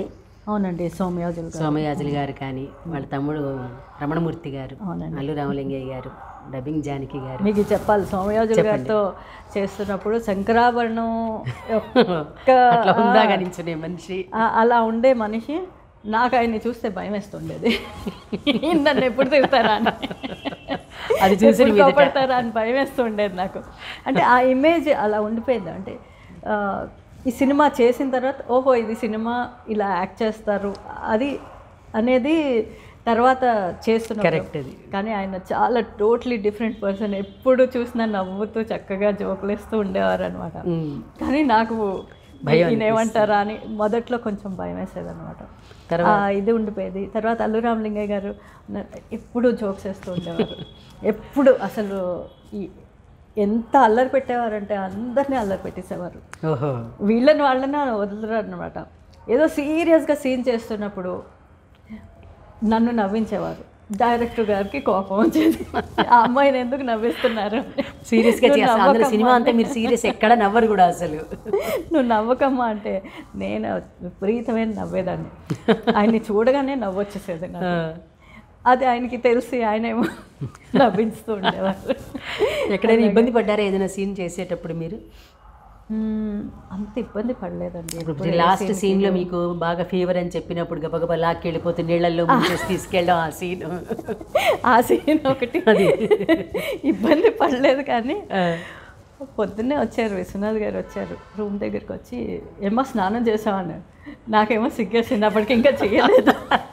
అవునండి సౌమ్యాజులు గారు సోమయాజులు గారు కానీ వాళ్ళ తమ్ముడు రమణమూర్తి గారు అవునండి అల్లు రామలింగయ్య గారు డబ్బింగ్ జానకి గారు మీకు ఇది చెప్పాలి సౌమ్యాజులు గారితో చేస్తున్నప్పుడు శంకరాభరణం యొక్క అట్లా ఉందాగా నించునే మనిషి ఆ- అలా ఉండే మనిషి నాకు ఆయన్ని చూస్తే భయం వేస్తుండేది నన్ను ఎప్పుడు తిడతారా అని అది చూసి ఎప్పుడు మీదట. కోపడతారా అని భయం వేస్తుండేది నాకు అంటే ఆ ఇమేజ్ అలా ఉండిపోయింది అంటే ఆ, ఈ సినిమా చేసిన తర్వాత ఓహో ఇది సినిమా ఇలా యాక్ట్ చేస్తారు అది అనేది తర్వాత చేస్తున్నారు కరెక్ట్ అది కానీ ఆయన చాలా టోటలీ డిఫరెంట్ పర్సన్ ఎప్పుడు చూసినా నవ్వుతూ చక్కగా జోకులేస్తూ ఉండేవారు అనమాట ఉమ్. కానీ నాకు భయం ఈయన ఏమంటారా అని మొదట్లో కొంచెం భయం వేసేది అనమాట తర్వాత? ఇది ఉండిపోయేది తర్వాత అల్లు రామలింగయ్య గారు ఉన్న- ఎప్పుడు జోక్స్ వేస్తూ ఉండేవారు ఎప్పుడు అసలు ఈ ఎంత అల్లరి పెట్టేవారంటే అందరినీ అల్లరి పెట్టేసేవారు ఓహో వీళ్ళని వాళ్ళని వదలరు అనమాట ఏదో సీరియస్గా సీన్ చేస్తున్నప్పుడు నన్ను నవ్వించేవారు డైరెక్టర్ గారికి కోపం వచ్చేది ఆ అమ్మాయిని ఎందుకు నవ్విస్తున్నారు సీరియస్గా నువ్వు చేస్తా అందులో నవ్వకమ్మా. సినిమా అంతా మీరు సీరియస్ ఎక్కడ నవ్వరు కూడా అసలు నువ్వు నవ్వకమ్మా అంటే నేను విపరీతమైన నవ్వేదాన్ని ఆయన్ని చూడగానే నవ్వొచ్చేసేది నాకు ఆ. అది ఆయనకి తెలిసి ఆయన ఏమో నవ్విస్తూ ఉండేవారు ఎక్కడైనా ఇబ్బంది పడ్డారా ఏదైనా సీన్ చేసేటప్పుడు మీరు మ్మ్, అంత ఇబ్బంది పడలేదండి ఇప్పుడు లాస్ట్ సీన్ లో మీకు బాగా ఫీవర్ అని చెప్పినప్పుడు గబగబా లాక్కి వెళ్ళిపోతే నీళ్ళల్లో ముంచేసి తీసుకెళ్ళడం ఆ సీన్ ఆ సీన్ ఒకటి ఇబ్బంది పడలేదు కానీ పొద్దున్నే వచ్చారు విశ్వనాథ్ గారు వచ్చారు రూమ్ దగ్గరికి వచ్చి ఏమో స్నానం చేసామన్నారు నాకేమో సిగ్గేసింది అప్పటికి ఇంకా చేయలేదు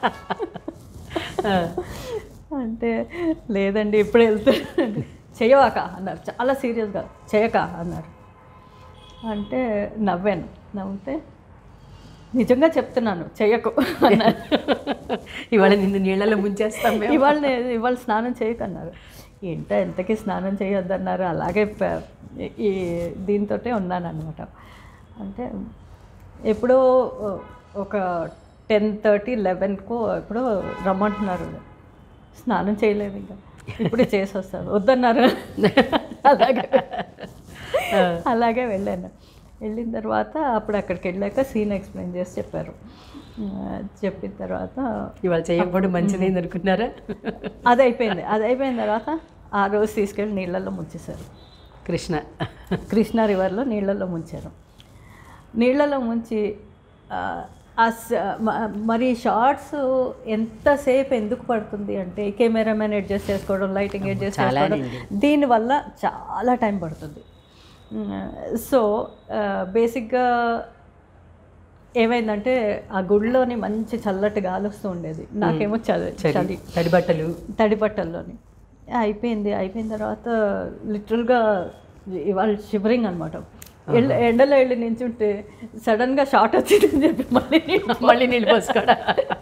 అంటే లేదండి ఇప్పుడు వెళ్తాను చేయవాక అన్నారు చాలా సీరియస్గా చేయక అన్నారు అంటే నవ్వాను నవ్వితే నిజంగా చెప్తున్నాను చెయ్యకు అన్నారు ఇవాళ నిన్ను నీళ్ళలో ముంచేస్తాం మేము ఇవాళ నే- ఇవాళ స్నానం చేయకన్నారు ఏంటో ఎంతకీ స్నానం చేయొద్దన్నారు అలాగే ప- ఈ దీంతో ఉన్నాను అనమాట అంటే ఎప్పుడో ఒక టెన్ థర్టీ లెవెన్కో ఎప్పుడో రమ్మంటున్నారు స్నానం చేయలేదు ఇంకా ఇప్పుడే చేసి వస్తాను వద్దన్నారు అలాగే అలాగే వెళ్ళాను వెళ్ళిన తర్వాత అప్పుడు అక్కడికి వెళ్ళాక సీన్ ఎక్స్ప్లెయిన్ చేసి చెప్పారు ఆ, చెప్పిన తర్వాత ఇవాళ చేయకపోవడం మంచిది అనుకున్నారా అది అయిపోయింది అది అయిపోయిన తర్వాత ఆ రోజు తీసుకెళ్ళి నీళ్ళల్లో ముంచేశారు కృష్ణ కృష్ణా రివర్లో నీళ్ళల్లో ముంచారు నీళ్ళలో ముంచి ఆ, ఆ స- మ- మరి షార్ట్స్ ఎంతసేపు ఎందుకు పడుతుంది అంటే కెమెరామెన్ అడ్జస్ట్ చేసుకోవడం లైటింగ్ అడ్జస్ట్ చేసుకోవడం చాలానండి. దీనివల్ల చాలా టైం పడుతుంది సో బేసిక్గా ఏమైందంటే ఆ గుడిలోని మంచి చల్లటి గాలి వస్తూ ఉండేది నాకేమో చలి చలి చలి తడి బట్టలు తడి బట్టల్లోని అయిపోయింది అయిపోయిన తర్వాత లిటరల్గా ఇవాళ షివరింగ్ అనమాట ఎండ ఎండలో వెళ్ళి నించుంటే సడన్గా షార్ట్ వచ్చిందని చెప్పి మళ్ళీ నీళ్ళు మళ్ళీ నీళ్ళు పోసుకోవడం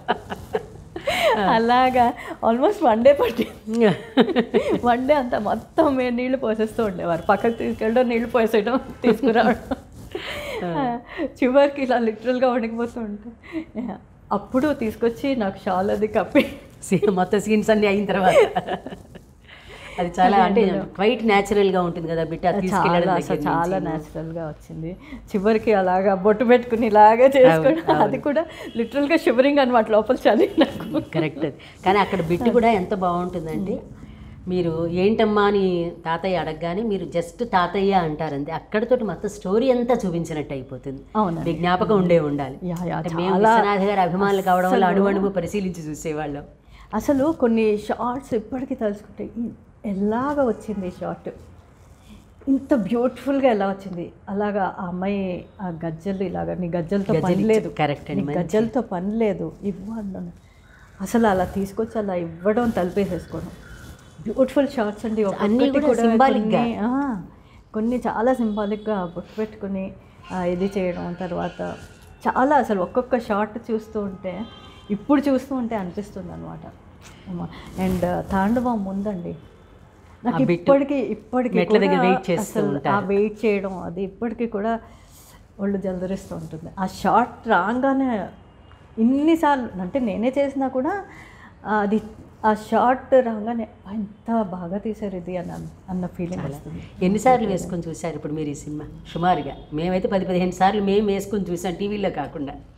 అలాగా ఆల్మోస్ట్ వన్ డే పట్టింది వన్ డే అంతా మొత్తం మేము నీళ్లు పోసేస్తూ ఉండేవారు పక్కకు తీసుకెళ్ళడం నీళ్లు పోసేయడం తీసుకురావడం చివరికి ఇలా లిటరల్గా వణికిపోతూ ఉంటే అప్పుడు తీసుకొచ్చి నాకు షాల్ అది కప్పి సీ- మొత్తం సీన్స్ అన్ని అయిన తర్వాత అది చాలా అంటే క్వైట్ న్యాచురల్ గా ఉంటుంది కదా బిడ్డ అది తీసుకెళ్ళడం చాలా దగ్గర అసలు నుంచి. చాలా న్యాచురల్గా వచ్చింది చివరికి అలాగా బొట్టు పెట్టుకుని ఇలాగే చేసుకోవడం అది కూడా లిటరల్గా షివరింగ్ అనమాట లోపల చలి నాకు కరెక్ట్ అది కానీ అక్కడ బిట్టు కూడా ఎంత బాగుంటుందంటే మీరు ఏంటమ్మా అని తాతయ్య అడగగానే మీరు జస్ట్ తాతయ్య అంటారు అంతే అక్కడతోటి మొత్తం స్టోరీ అంతా చూపించినట్టు అయిపోతుంది అవునండి మీ జ్ఞాపకం ఉండే ఉండాలి యా, యా, అంటే మేము చాలా విశ్వనాథ్ గారి అభిమానులు కావడం వల్ల అడుగు అడుగు పరిశీలించి చూసేవాళ్ళం అసలు కొన్ని షార్ట్స్ ఇప్పటికీ తలుచుకుంటే "ఈ- ఎలాగ వచ్చింది ఈ షార్ట్ ఇంత బ్యూటిఫుల్గా ఎలా వచ్చింది అలాగా ఆ అమ్మాయి ఆ గజ్జలు ఇలాగా నీ గజ్జలతో పని గజ్జలు లేదు కరెక్ట్ అండి నీ గజ్జలతో పని లేదు ఇవ్వను అసలు అలా తీసుకొచ్చి అలా ఇవ్వడం తలిపేసేసుకోవడం బ్యూటిఫుల్ షార్ట్స్ అండి అన్నీ ఒక్కొక్కటి కూడా symbolic గా. కొన్ని, ఆ, కొన్ని చాలా సింబాలిక్గా బొట్టు పెట్టుకుని ఆ, ఇది చేయడం తర్వాత చాలా అసలు ఒక్కొక్క షార్ట్ చూస్తూ ఉంటే ఇప్పుడు చూస్తూ ఉంటే అనిపిస్తుంది అనమాట అండ్ తాండవం ముందండి నాకు ఆ bit ఇప్పటికీ ఇప్పటికీ మెట్ల దగ్గర కూడా wait చేస్తూ అసలు ఆ ఉంటారు. వెయిట్ చేయడం అది ఇప్పటికీ కూడా ఒళ్ళు జలదరిస్తూ ఉంటుంది ఆ షార్ట్ రాగానే ఇన్నిసార్లు అంటే నేనే చేసినా కూడా అది ఆ షార్ట్ రాగానే "ఆ, ఎంత బాగా తీశారు ఇది అని అన్న- అన్న ఫీలింగ్ వస్తుంది ఎన్నిసార్లు వేసుకొని చూశారు ఇప్పుడు మీరు ఈ సినిమా సుమారుగా మేమైతే పది పదిహేను సార్లు మేము వేసుకొని చూసాం టీవీలో కాకుండా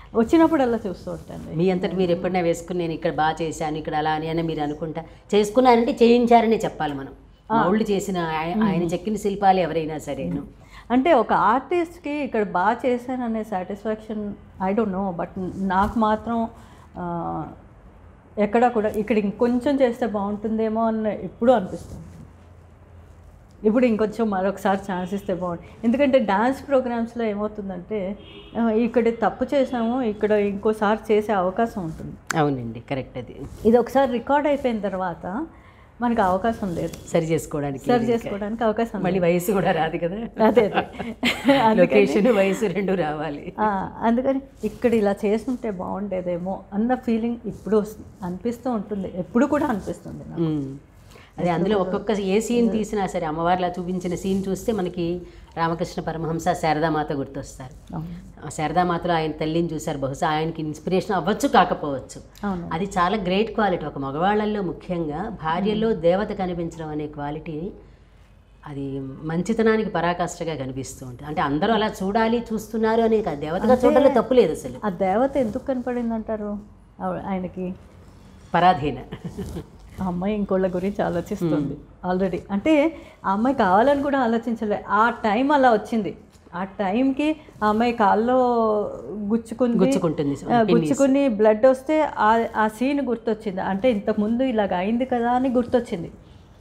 వచ్చినప్పుడు అలా చూస్తూ ఉంటాను మీ అంతటి మీరు ఎప్పుడైనా వేసుకుని నేను ఇక్కడ బాగా చేశాను ఇక్కడ అలా అని అని మీరు అనుకుంటా చేసుకున్నారంటే చేయించారని చెప్పాలి మనం మౌళ్ళు చేసిన ఆయ- ఆయన చెక్కిన శిల్పాలు ఎవరైనా సరేను అంటే ఒక ఆర్టిస్ట్కి ఇక్కడ బాగా చేశాననే satisfaction I don't know but నాకు మాత్రం ఆ, ఎక్కడ కూడా ఇక్కడ ఇంకొంచెం చేస్తే బాగుంటుందేమో అని ఎప్పుడూ అనిపిస్తుంది ఇప్పుడు ఇంకొంచెం మరొకసారి ఛాన్స్ ఇస్తే బాగుంటుంది ఎందుకంటే డ్యాన్స్ ప్రోగ్రామ్స్లో ఏమవుతుందంటే ఆ, ఇక్కడ తప్పు చేసాము ఇక్కడ ఇంకోసారి చేసే అవకాశం ఉంటుంది అవునండి కరెక్ట్ అది ఇది ఒకసారి రికార్డ్ అయిపోయిన తర్వాత మనకు అవకాశం లేదు సరి చేసుకోవడానికి సరి చేసుకోవడానికి అవకాశం మళ్ళీ వయసు కూడా రాదు కదా అదే అదే అందుకని లొకేషన్ వయసు రెండు రావాలి ఆ, అందుకని ఇక్కడ ఇలా చేస్తుంటే బాగుండేదేమో అన్న ఫీలింగ్ ఇప్పుడు వస్తుంది అనిపిస్తూ ఉంటుంది ఎప్పుడు కూడా అనిపిస్తుంది నాకు ఉమ్. అదే అందులో ఒక్కొక్క ఏ సీన్ తీసినా సరే అమ్మవారిలా చూపించిన సీన్ చూస్తే మనకి రామకృష్ణ పరమహంస శారదామాత గుర్తొస్తారు అవును. ఆ శారదామాతలో ఆయన తల్లిని చూశారు బహుశా ఆయనకి ఇన్స్పిరేషన్ అవ్వచ్చు కాకపోవచ్చు అవును అది చాలా గ్రేట్ క్వాలిటీ ఒక మగవాళ్ళల్లో ముఖ్యంగా భార్యలో దేవత కనిపించడం అనే క్వాలిటీ అది మంచితనానికి పరాకాష్ఠగా కనిపిస్తూ ఉంటుంది అంటే అందరూ అలా చూడాలి చూస్తున్నారు అని కాదు దేవతగా చూడడంలో తప్పు లేదు అసలు ఆ దేవత ఎందుకు కనపడింది అంటారు ఆవిడ- ఆయనకి పరాధీన ఆ అమ్మాయి ఇంకోళ్ళ గురించి ఆలోచిస్తుంది ఆల్రెడీ అంటే ఆ అమ్మాయి కావాలని కూడా ఆలోచించలే ఆ టైం అలా వచ్చింది ఆ టైంకి ఆ అమ్మాయి కాల్లో గుచ్చుకుంది గుచ్చుకుంటుంది ఆ, గుచ్చుకుని బ్లడ్ వస్తే ఆ ఆ సీన్ గుర్తొచ్చింది అంటే ఇంతకుముందు ఇలాగ అయింది కదా అని గుర్తొచ్చింది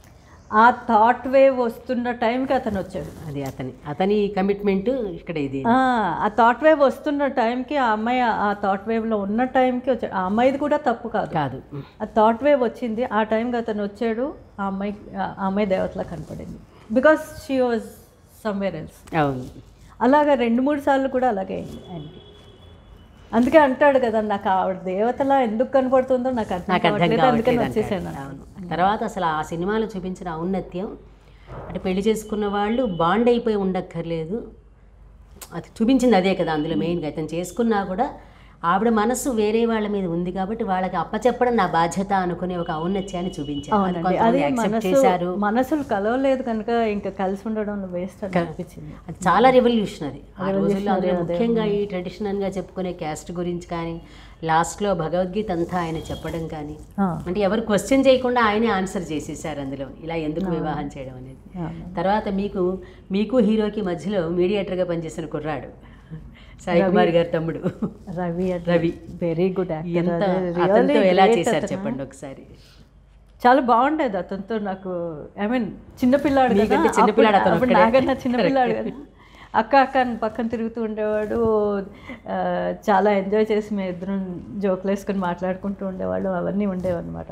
ఆ థాట్ వేవ్ వస్తున్న టైంకి అతను వచ్చాడు అది అతని అతని కమిట్మెంట్ ఇక్కడ ఇది ఆ, ఆ థాట్ వేవ్ వస్తున్న టైంకి ఆ అమ్మాయి ఆ థాట్ వేవ్లో ఉన్న టైంకి వచ్చాడు ఆ అమ్మాయిది కూడా తప్పు కాదు కాదు ఆ థాట్ వేవ్ వచ్చింది ఆ టైంకి అతను వచ్చాడు ఆ అమ్మాయి ఆ అమ్మాయి దేవతలా కనపడింది because she was somewhere else అవును అలాగా రెండు మూడు సార్లు కూడా అలాగే అయింది ఆయనకి అందుకే అంటాడు కదా నాకు ఆవిడ దేవతలా ఎందుకు కనపడుతుందో నాకు అర్థం నాకు అర్థం కావట్లేదు అందుకని కావట్లేదు వచ్చేసాను అంటాడు. అవును తర్వాత అసలు ఆ సినిమాలో చూపించిన ఔన్నత్యం అంటే పెళ్లి చేసుకున్న వాళ్ళు బాండ్ అయిపోయి ఉండక్కర్లేదు అది చూపించింది అదే కదా అందులో మెయిన్గా అతను చేసుకున్నా కూడా ఆవిడ మనసు వేరే వాళ్ళ మీద ఉంది కాబట్టి వాళ్ళకి అప్పచెప్పడం నా బాధ్యత అనుకునే ఒక ఔన్నత్యాన్ని చూపించారు అది అవునండి కొంతమంది అది accept మనసు చేశారు మనసులు కలవలేదు కనుక ఇంకా కలిసి ఉండడం వేస్ట్ అని అనిపించింది అది చాలా రెవల్యూషనరీ ఆ రోజుల్లో అందులో ముఖ్యంగా ఈ ట్రెడిషనల్గా చెప్పుకునే క్యాస్ట్ గురించి కానీ లాస్ట్లో భగవద్గీత అంతా ఆయన చెప్పడం కానీ ఆ, అంటే ఎవరు క్వశ్చన్ చేయకుండా ఆయనే ఆన్సర్ చేసేసారు అందులో ఇలా ఎందుకు వివాహం చేయడం అనేది అవును. తర్వాత మీకు మీకు హీరోకి మధ్యలో మీడియేటర్గా పనిచేసిన కుర్రాడు సాయి కుమార్ గారి తమ్ముడు రవి రవి. వెరీ గుడ్ ఎంత యాక్టర్ అతనితో ఎలా చేశారు చెప్పండి ఒకసారి చాలా బాగుండేది అతనితో నాకు ఐ మీన్ చిన్నపిల్లాడు కదా మీకంటే చిన్నపిల్లాడు అప్పుడు- అతను అప్పుడు ఒక్కడే. నాకన్నా చిన్నపిల్లాడు కదా అక్క అక్క అని పక్కన తిరుగుతూ ఉండేవాడు ఆ, చాలా ఎంజాయ్ చేసి మేము ఇద్దరం జోకులు వేసుకొని మాట్లాడుకుంటూ ఉండేవాళ్ళు అవన్నీ ఉండేవన్నమాట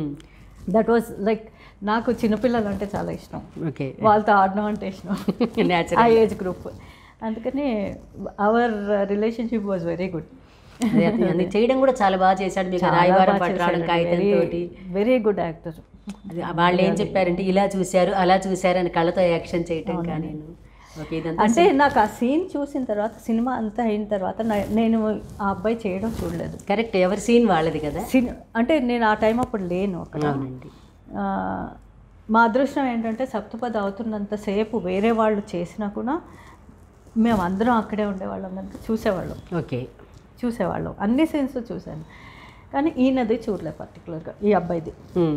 దట్ వాజ్ లైక్ నాకు చిన్నపిల్లలు అంటే చాలా ఇష్టం ఓకే వాళ్ళతో ఆడడం అంటే ఇష్టం ఆ న్యాచురల్ ఏజ్ గ్రూప్ అందుకని our relationship was very good అది చేయడం కూడా చాలా బాగా చేశాడు మీకు రాయవారం పట్టరావడం కాగితం తోటి వెరీ గుడ్ యాక్టర్ అది వాళ్ళు ఏం చెప్పారంటే ఇలా చూశారు అలా చూశారు అని కళ్ళతో యాక్షన్ చేయటం కానీ ఓకే ఇదంతా అంటే నాకు ఆ సీన్ చూసిన తర్వాత సినిమా అంతా అయిన తర్వాత నా- నేను ఆ అబ్బాయి చేయడం చూడలేదు కరెక్ట్ ఎవరి సీన్ వాళ్ళది కదా సిన్ అంటే నేను ఆ టైం అప్పుడు లేను అక్కడ అవునండి ఆ, మా అదృష్టం ఏంటంటే సప్తపది అవుతున్నంతసేపు వేరే వాళ్ళు చేసినా కూడా మేము అందరం అక్కడే ఉండేవాళ్ళం కనుక చూసేవాళ్ళం ఓకే చూసేవాళ్ళం అన్ని సీన్స్ చూశాను కానీ ఈయనది చూడలే పర్టికులర్గా ఈ అబ్బాయిది ఉమ్.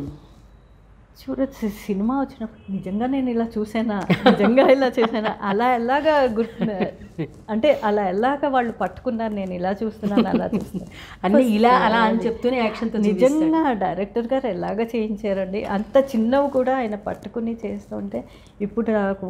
చూడ సినిమా వచ్చినప్పుడు నిజంగా నేను ఇలా చూసానా నిజంగా ఇలా చూసానా అలా ఎలాగా గుర్తు అంటే అలా ఎలాగా వాళ్ళు పట్టుకున్నారు నేను ఇలా చూస్తున్నాను అలా చూస్తున్నాను అన్ని ఇలా అలా అని చెప్తూనే యాక్షన్తో నిజంగా డైరెక్టర్ గారు ఎలాగ చేయించారండి అంత చిన్నవి కూడా ఆయన పట్టుకుని చేస్తుంటే ఇప్పుడు నాకు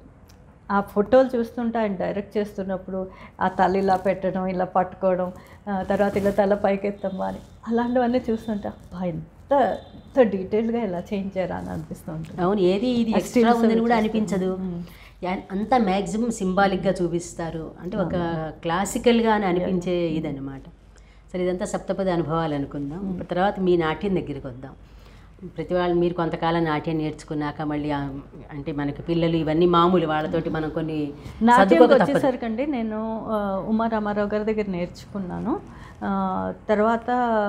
ఆ ఫోటోలు చూస్తుంటే ఆయన డైరెక్ట్ చేస్తున్నప్పుడు ఆ తల ఇలా పెట్టడం ఇలా పట్టుకోవడం ఆ తర్వాత ఇలా తల పైకెత్తమ్మా అని అలాంటివన్నీ చూస్తుంటే అబ్బా, ఎంత ఎంత డీటెయిల్గా ఎలా చేయించారా అని అనిపిస్తూ ఉంటుంది అవును ఏది ఇది ఎక్స్ట్రా ఉందని కూడా అనిపించదు యా- అంతా మ్యాక్సిమం సింబాలిక్గా చూపిస్తారు అంటే ఒక క్లాసికల్గా అని అనిపించే ఇదన్నమాట సరే ఇదంతా సప్తపది అనుభవాలు అనుకుందాం ఇప్పుడు తర్వాత మీ నాట్యం దగ్గరికి వద్దాం ప్రతి వాళ్ళు మీరు కొంతకాలం నాట్యం నేర్చుకున్నాక మళ్ళీ ఆ- అంటే మనకి పిల్లలు ఇవన్నీ మామూలు వాళ్ళతోటి మనం కొన్ని నాట్యంకి సర్దుకోక తప్పదు వచ్చేసరికండి నేను ఆ, ఉమా రామారావు గారి దగ్గర నేర్చుకున్నాను ఆ, తర్వాత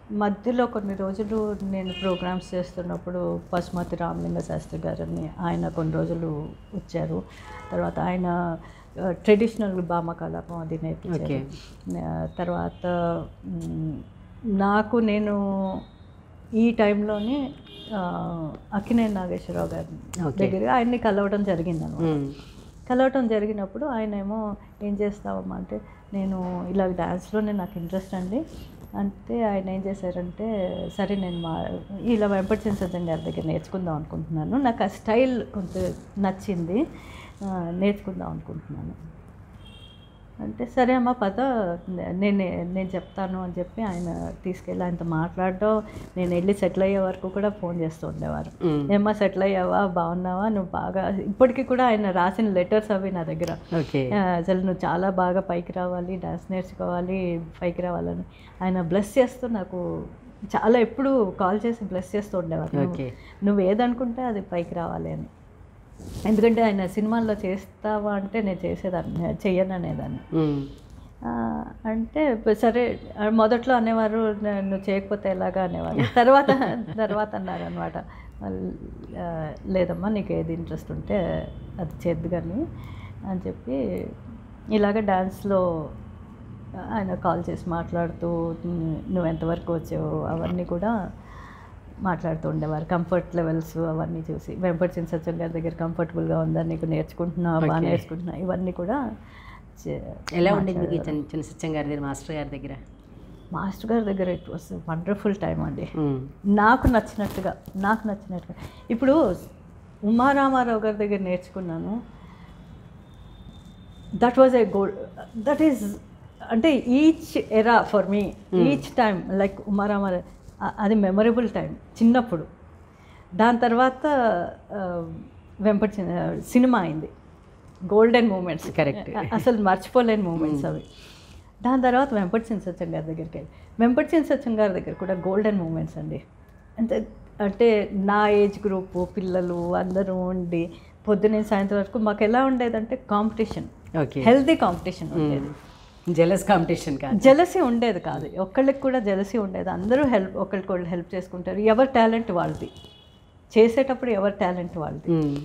మధ్యలో కొన్ని రోజులు నేను ప్రోగ్రామ్స్ చేస్తున్నప్పుడు పశుమతి రామలింగ శాస్త్రి గారని ఆయన కొన్ని రోజులు వచ్చారు తర్వాత ఆయన ట్రెడిషనల్ భామ కలాపం అది నేర్పించారు ఆ, తర్వాత మ్, నాకు నేను ఈ టైంలోనే ఆ, అక్కినేని నాగేశ్వరరావు గారి Okay. దగ్గర ఆయన్ని కలవడం జరిగింది అనమాట మ్మ్. కలవటం జరిగినప్పుడు ఆయన ఏమో ఏం చేస్తావమ్మా అంటే నేను ఇలా డ్యాన్స్లోనే నాకు ఇంట్రెస్ట్ అండి అంటే ఆయన ఏం చేశారంటే సరే నేను మా ఇలా వెంపటి సజ్జన్ గారి దగ్గర నేర్చుకుందాం అనుకుంటున్నాను నాకు ఆ స్టైల్ కొంచెం నచ్చింది ఆ, నేర్చుకుందాం అనుకుంటున్నాను అంటే సరే అమ్మ పద నేను నేను చెప్తాను అని చెప్పి ఆయన తీసుకెళ్ళి ఆయనతో మాట్లాడడం నేను వెళ్ళి సెటిల్ అయ్యే వరకు కూడా ఫోన్ చేస్తూ ఉండేవారు మ్మ్. ఏమ్మా సెటిల్ అయ్యావా బాగున్నావా నువ్వు బాగా ఇప్పటికీ కూడా ఆయన రాసిన లెటర్స్ అవి నా దగ్గర ఓకే ఆ, అసలు నువ్వు చాలా బాగా పైకి రావాలి డాన్స్ నేర్చుకోవాలి పైకి రావాలని ఆయన బ్లెస్ చేస్తూ నాకు చాలా ఎప్పుడు కాల్ చేసి బ్లెస్ చేస్తూ ఉండేవారు నువ్వు- ఓకే నువ్వు ఏదనుకుంటే అది పైకి రావాలి అని ఎందుకంటే ఆయన సినిమాల్లో చేస్తావా అంటే నేను చేసేదాన్ని చెయ్యను అనేదాన్ని మ్మ్. ఆ, అంటే ప- సరే ఆ, మొదట్లో అనేవారు "న- నువ్వు చేయకపోతే ఎలాగా అనేవారు తర్వాత తర్వాత అన్నారు అనమాట లేదమ్మా నీకు ఏది ఇంట్రెస్ట్ ఉంటే అది చేద్దు కానీ అని చెప్పి ఇలాగ డ్యాన్స్లో ఆయన కాల్ చేసి మాట్లాడుతూ "ను- నువ్వు ఎంతవరకు వచ్చావు అవన్నీ కూడా మాట్లాడుతూ ఉండేవారు కంఫర్ట్ లెవెల్స్ అవన్నీ చూసి వెంపటి సత్యం గారి దగ్గర కంఫర్టబుల్గా ఉందా నీకు నేర్చుకుంటున్నావు బాగా Okay. నేర్చుకుంటున్నావు ఇవన్నీ కూడా చే- ఎలా ఉండేది మీకు ఈ చిన్న చిన్న సత్యం గారి దగ్గర మాస్టర్ గారి దగ్గర మాస్టర్ గారి దగ్గర ఇట్ వాస్ వండర్ఫుల్ టైం అండి మ్మ్. నాకు నచ్చినట్టుగా నాకు నచ్చినట్టుగా ఇప్పుడు ఉమారామారావు గారి దగ్గర నేర్చుకున్నాను that was a goal that is అంటే ఈచ్ ఎరా for me each time like ఉమారామారావు అ- అది మెమరబుల్ టైం చిన్నప్పుడు దాని తర్వాత ఆ, వెంపటి చిన- సినిమా అయింది గోల్డెన్ మూమెంట్స్ Correct. అసలు మర్చిపోలేని మూమెంట్స్ అవి దాని తర్వాత వెంపటి సింగ్ సత్యం గారి దగ్గరికి వెళ్ళి వెంపటి సింగ్ సత్యం గారి దగ్గర కూడా గోల్డెన్ మూమెంట్స్ అండి అంటే అంటే నా ఏజ్ గ్రూపు పిల్లలు అందరూ ఉండి పొద్దునే సాయంత్రం వరకు మాకు ఎలా ఉండేదంటే కాంపిటీషన్ ఓకే హెల్తీ కాంపిటీషన్ ఉండేది జెలస్ కాంపిటీషన్ కాదు జలసీ ఉండేది కాదు ఒక్కళ్ళకి కూడా జలసీ ఉండేది అందరూ హెల్ప్ ఒకరికొకళ్ళు హెల్ప్ చేసుకుంటారు ఎవరి టాలెంట్ వాళ్ళది చేసేటప్పుడు ఎవరి టాలెంట్ వాళ్ళది మ్మ్.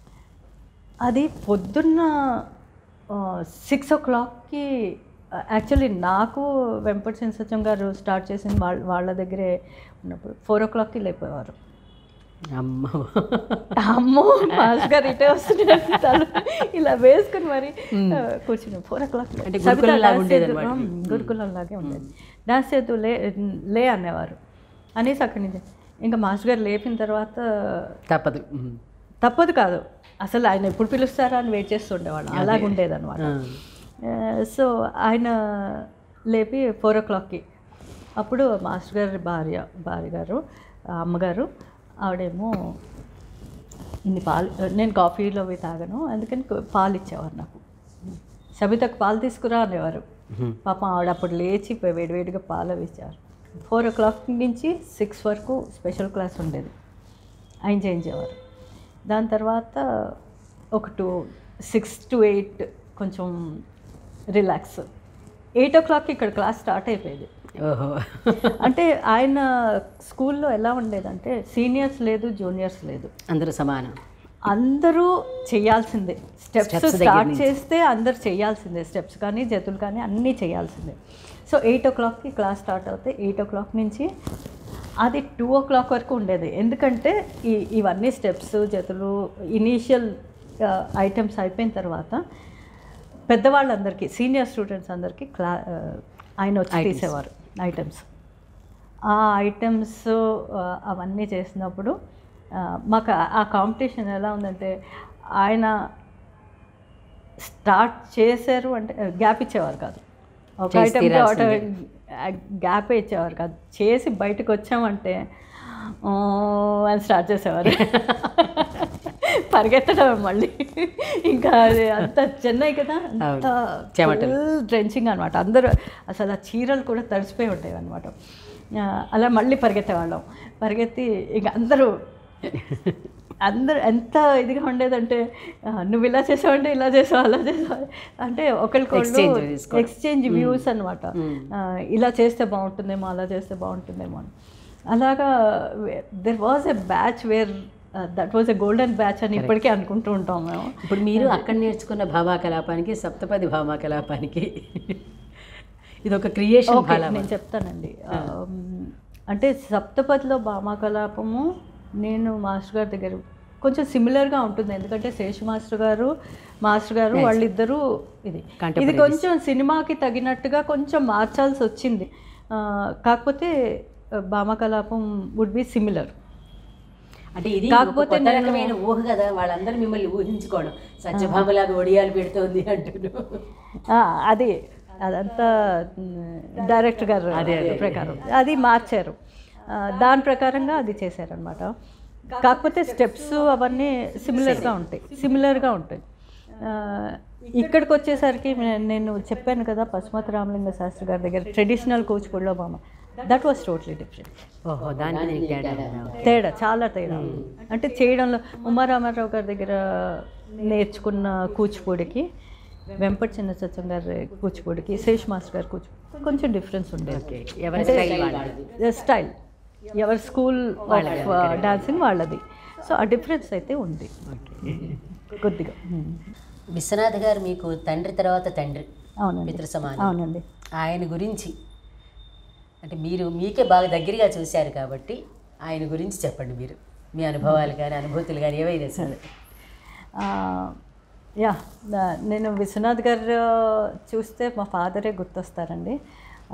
అది పొద్దున్న సిక్స్ ఓ క్లాక్కి యాక్చువల్లీ నాకు వెంపటి సింసత్యం గారు స్టార్ట్ చేసింది వాళ్ళ వాళ్ళ దగ్గరే ఉన్నప్పుడు ఫోర్ ఓ క్లాక్కి లేపేవారు అమ్మ అమ్మో మాస్ గారు ఇటే వస్తున్నారు తల ఇలా వేసుకుని మరి ఆ, కూర్చుని ఫోర్ ఓ క్లాక్ అంటే గురుకులంలాగా ఉండేది అన్నమాట. గురుకులం లాగే ఉండేది డాన్స్ చేతు లే లే అనేవారు అనేసి అక్కడి నుంచి ఇంకా మాస్టర్ గారు లేపిన తర్వాత తప్పదు మ్మ్. తప్పదు కాదు అసలు ఆయన ఎప్పుడు పిలుస్తారా అని వెయిట్ చేస్తుండేవాళ్ళం అలాగ ఉండేదన్నమాట ఆ. సో ఆయన లేపి ఫోర్ ఓ క్లాక్కి అప్పుడు మాస్టర్ గారి భార్య భార్య గారు ఆ అమ్మగారు ఆవిడేమో ఇన్ని పాలు నేను కాఫీలో అవి తాగను అందుకని కొ- పాలు ఇచ్చేవారు నాకు సబితకు పాలు తీసుకురా అనేవారు మ్మ్. పాపం ఆవిడ అప్పుడు లేచి పోయి వేడివేడిగా పాలు అవి ఇచ్చారు ఫోర్ ఓ క్లాక్ నుంచి సిక్స్ వరకు స్పెషల్ క్లాస్ ఉండేది ఆయన చేయించేవారు దాని తర్వాత ఒక టూ సిక్స్ టు ఎయిట్ కొంచెం రిలాక్స్ ఎయిట్ ఓ క్లాక్ ఇక్కడ క్లాస్ స్టార్ట్ అయిపోయేది ఓహో అంటే ఆయన స్కూల్లో ఎలా ఉండేదంటే సీనియర్స్ లేదు జూనియర్స్ లేదు అందరూ సమానం అందరూ చేయాల్సిందే స్టెప్స్ Steps దగ్గర స్టార్ట్ నుంచి. చేస్తే అందరు చేయాల్సిందే స్టెప్స్ కానీ జతులు కానీ అన్నీ చేయాల్సిందే సో ఎయిట్ ఓ క్లాక్కి క్లాస్ స్టార్ట్ అవుతే ఎయిట్ ఓ క్లాక్ నుంచి అది టూ ఓ క్లాక్ వరకు ఉండేది ఎందుకంటే ఈ ఇవన్నీ స్టెప్స్ జతులు ఇనీషియల్ ఐటమ్స్ అయిపోయిన తర్వాత పెద్దవాళ్ళందరికీ సీనియర్ స్టూడెంట్స్ అందరికీ క్లా ఆ, ఆయన వచ్చి Items. తీసేవారు ఐటమ్స్ ఆ ఐటమ్స్ అవన్నీ చేసినప్పుడు ఆ, మాకు ఆ- ఆ కాంపిటీషన్ ఎలా ఉందంటే ఆయన స్టార్ట్ చేశారు అంటే గ్యాప్ ఇచ్చేవారు కాదు ఒక చేసి ఐటమ్ తీరాల్సిందే. గ్యాప్ ఇచ్చేవారు కాదు చేసి బయటకు వచ్చామంటే "ఓ" అని స్టార్ట్ చేసేవారు పరిగెత్తడం మళ్ళీ ఇంకా అది అంత చెన్నై కదా అంత చెమటలు. డ్రెంచింగ్ అనమాట అందరూ అసలు ఆ చీరలు కూడా తడిసిపోయి ఉంటాయి అనమాట అలా మళ్ళీ పరిగెత్తేవాళ్ళం పరిగెత్తి ఇక అందరూ అందరు ఎంత ఇదిగా ఉండేదంటే ఆ, నువ్వు ఇలా చేసావంటే ఇలా చేసావు అలా చేసావు అంటే ఒకరికొకళ్ళు Exchange తీసుకోవడం. ఎక్స్చేంజ్ వ్యూస్ అనమాట ఇలా చేస్తే బాగుంటుందేమో అలా చేస్తే బాగుంటుందేమో అని అలాగా there was a batch where that was a golden batch అని ఇప్పటికీ అనుకుంటూ ఉంటాం మేము ఇప్పుడు మీరు అక్కడ నేర్చుకున్న భామాకలాపానికి సప్తపది భామాకలాపానికి ఇది ఒక క్రియేషన్ ఓకే నేను చెప్తానండి ఆమ్, అంటే సప్తపదిలో భామాకలాపము నేను మాస్టర్ గారి దగ్గర కొంచెం సిమిలర్గా ఉంటుంది ఎందుకంటే శేషు మాస్టర్ గారు మాస్టర్ గారు వాళ్ళిద్దరూ ఇది ఇది కొంచెం సినిమాకి తగినట్టుగా కొంచెం మార్చాల్సి వచ్చింది ఆ, కాకపోతే ఆ, భామకలాపం వుడ్ బి సిమిలర్ అంటే ఇది కాకపోతే కాకపోతే రకమైన ఊహ కదా వాళ్ళందరూ మిమ్మల్ని ఊహించుకోవడం సత్యభామలాగా ఒడియాలు పెడుతోంది అంటున్నారు అది అదంతా డైరెక్టర్ గారు ప్రకారం అది మార్చారు ఆ, దాని ప్రకారంగా అది చేశారనమాట కాకపోతే స్టెప్స్ అవన్నీ సిమిలర్గా ఉంటాయి సిమిలర్గా ఉంటాయి ఆ, ఇక్కడికి వచ్చేసరికి నే- నేను చెప్పాను కదా పశుమతి రామలింగ శాస్త్రి గారి దగ్గర ట్రెడిషనల్ కూచిపూడిలో బామ్మ దట్ వాస్ టోటలీ డిఫరెంట్ ఓహో దానికి దీనికి తేడా ఉందా? తేడా చాలా తేడా అంటే చేయడంలో ఉమారామారావు గారి దగ్గర నేర్చుకున్న కూచిపూడికి వెంపటి చిన్న సత్యం గారి కూచిపూడికి శేష్ మాస్టర్ గారి కూచిపూడి కొంచెం డిఫరెన్స్ ఉండేది ఓకే ఎవరి స్టైల్ వాళ్ళది స్టైల్ ఎవరి స్కూల్ డాన్సింగ్ వాళ్ళది సో ఆ డిఫరెన్స్ అయితే ఉంది కొద్దిగా విశ్వనాథ్ గారు మీకు తండ్రి తర్వాత తండ్రి అవునండి మిత్ర సమానం అవునండి ఆయన గురించి అంటే మీరు మీకే బాగా దగ్గరగా చూశారు కాబట్టి ఆయన గురించి చెప్పండి మీరు మీ అనుభవాలు కానీ అనుభూతులు కానీ ఏవైనా సరే ఆ, యా నా- నేను విశ్వనాథ్ గారు చూస్తే మా ఫాదరే గుర్తొస్తారండి ఆ,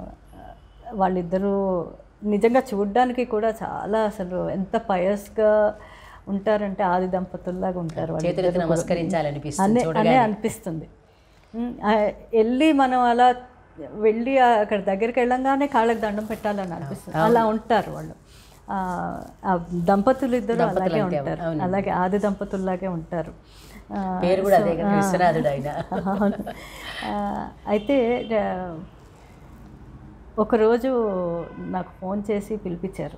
వాళ్ళిద్దరూ నిజంగా చూడ్డానికి కూడా చాలా అసలు ఎంత పయస్గా ఉంటారంటే ఆది దంపతుల్లాగా ఉంటారు వాళ్ళిద్దరూ చేతులకి కూడా. నమస్కరించాలనిపిస్తుంది అనే అనే చూడగానే అనిపిస్తుంది ఉమ్, ఆ, వెళ్ళి మనం అలా వెళ్ళి ఆ అక్కడ దగ్గరికి వెళ్ళంగానే కాళ్ళకి దండం పెట్టాలని అనిపిస్తుంది అలా ఉంటారు వాళ్ళు ఆ, ఆ దంపతులు ఇద్దరు అలాగే ఉంటారు అలాగే ఆది దంపతుల్లాగే ఉంటారు ఆ, పేరు కూడా అదే కదా విశ్వనాథుడు ఆయన అవును. ఆ, అయితే ఆ, ఒకరోజు నాకు ఫోన్ చేసి పిలిపించారు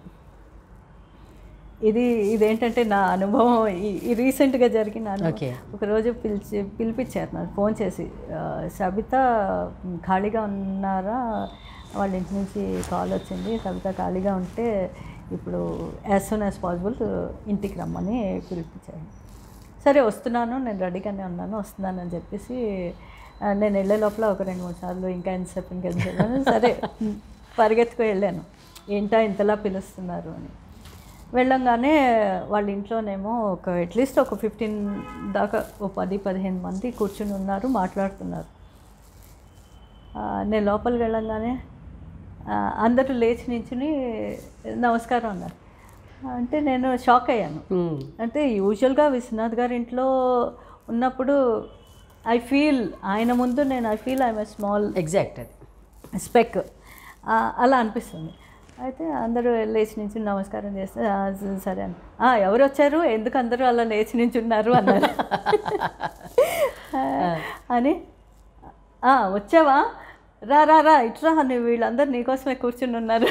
ఇది ఇదేంటంటే నా అనుభవం ఈ- ఈ రీసెంట్గా జరిగిన అనుభవం. ఓకే. ఒకరోజు పిలిచి పిలిపించారు నాకు ఫోన్ చేసి ఆ, సబిత మ్, ఖాళీగా ఉన్నారా వాళ్ళ ఇంటి నుంచి కాల్ వచ్చింది సబిత ఖాళీగా ఉంటే ఇప్పుడు యాజ్ సూన్ యాజ్ పాసిబుల్ ఇంటికి రమ్మని పిలిపించారు సరే వస్తున్నాను నేను రెడీగానే ఉన్నాను వస్తున్నాను అని చెప్పేసి ఆ, నేను వెళ్ళే లోపల ఒక రెండు మూడు సార్లు ఇంకా ఎంతసేపు ఇంకా ఎంతసేపు అని సరే మ్, పరిగెత్తుకు వెళ్ళాను ఏంటా ఇంతలా పిలుస్తున్నారు అని వెళ్ళంగానే వాళ్ళ ఇంట్లోనేమో ఒక అట్లీస్ట్ ఒక ఫిఫ్టీన్ దాకా ఓ పది పదిహేను మంది కూర్చుని ఉన్నారు మాట్లాడుతున్నారు ఆ, నేను లోపలికి వెళ్ళంగానే ఆ, అందరూ లేచి నించుని నమస్కారం అన్నారు అంటే నేను షాక్ అయ్యాను ఉమ్. అంటే యూజువల్గా విశ్వనాథ్ గారి ఇంట్లో ఉన్నప్పుడు ఐ ఫీల్ ఆయన ముందు నేను I feel I'm a small exact అది స్పెక్ ఆ, అలా అనిపిస్తుంది అయితే అందరూ లేచి నుంచి నమస్కారం చేస్తే "ఆ, స- సరే అని "ఆ, ఎవరు వచ్చారు ఎందుకు అందరూ అలా లేచి నుంచి ఉన్నారు అన్నారు ఆ, అని "ఆ, వచ్చావా రా రా రా ఇట్రా నువ్వు వీళ్ళందరూ నీకోసమే కూర్చుని ఉన్నారు